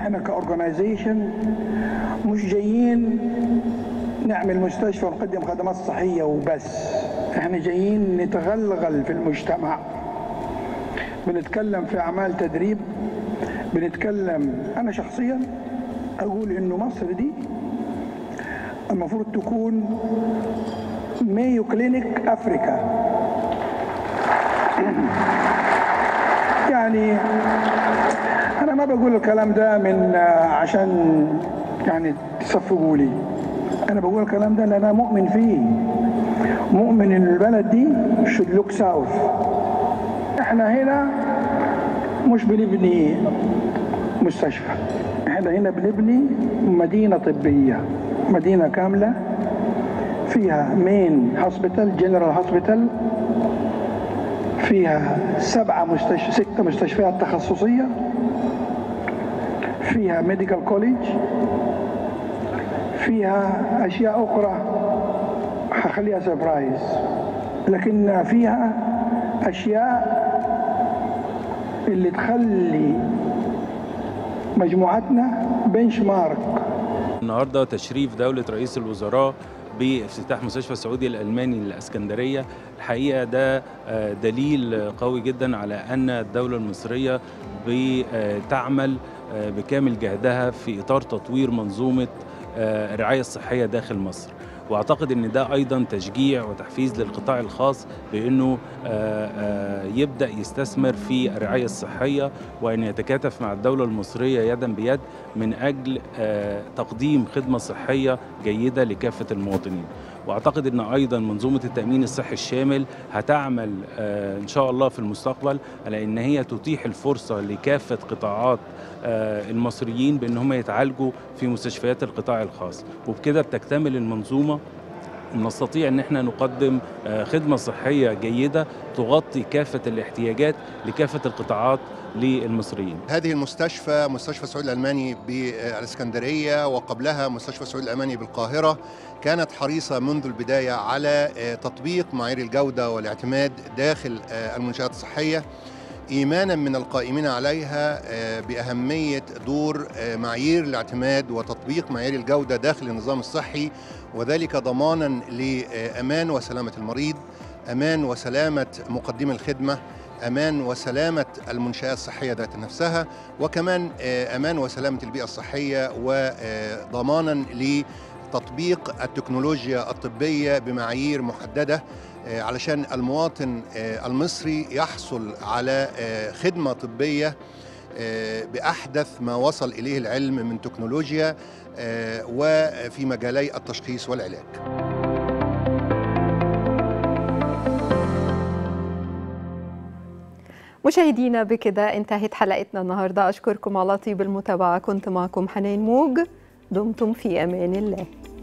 Speaker 12: احنا كاورجنايزيشن مش جايين نعمل مستشفى ونقدم خدمات صحيه وبس احنا جايين نتغلغل في المجتمع بنتكلم في اعمال تدريب بنتكلم انا شخصيا اقول انه مصر دي المفروض تكون مايو كلينيك افريكا يعني انا ما بقول الكلام ده من عشان يعني تصفقوا لي انا بقول الكلام ده لان انا مؤمن فيه مؤمن ان البلد دي should look south احنا هنا مش بنبني مستشفى احنا هنا بنبني مدينة طبية مدينة كاملة فيها مين هوسبيتال جنرال هوسبيتال فيها سبعة مستشفى ستة مستشفيات تخصصية فيها ميديكال كوليج فيها أشياء أخرى هخليها سربرايز لكن فيها أشياء اللي تخلي مجموعتنا بنش مارك
Speaker 13: النهارده تشريف دولة رئيس الوزراء بافتتاح مستشفى السعودي الألماني للإسكندرية الحقيقة ده دليل قوي جدا على أن الدولة المصرية بتعمل بكامل جهدها في إطار تطوير منظومة الرعاية الصحية داخل مصر واعتقد ان ده ايضا تشجيع وتحفيز للقطاع الخاص بانه يبدا يستثمر في الرعايه الصحيه وان يتكاتف مع الدوله المصريه يدا بيد من اجل تقديم خدمه صحيه جيده لكافه المواطنين واعتقد ان ايضا منظومه التامين الصحي الشامل هتعمل ان شاء الله في المستقبل على ان هي تتيح الفرصه لكافه قطاعات المصريين بان هم يتعالجوا في مستشفيات القطاع الخاص وبكده بتكتمل المنظومه نستطيع ان احنا نقدم خدمه صحيه جيده تغطي كافه الاحتياجات لكافه القطاعات للمصريين.
Speaker 14: هذه المستشفى مستشفى السعودي الالماني بالاسكندريه وقبلها مستشفى السعودي الالماني بالقاهره كانت حريصه منذ البدايه على تطبيق معايير الجوده والاعتماد داخل المنشات الصحيه ايمانا من القائمين عليها باهميه دور معايير الاعتماد وتطبيق معايير الجوده داخل النظام الصحي وذلك ضمانا لامان وسلامه المريض امان وسلامه مقدم الخدمه امان وسلامه المنشات الصحيه ذات نفسها وكمان امان وسلامه البيئه الصحيه وضمانا لتطبيق التكنولوجيا الطبيه بمعايير محدده علشان المواطن المصري يحصل على خدمه طبيه باحدث ما وصل اليه العلم من تكنولوجيا وفي مجالي التشخيص والعلاج.
Speaker 1: مشاهدينا بكده انتهت حلقتنا النهارده اشكركم على طيب المتابعه كنت معكم حنان موج دمتم في امان الله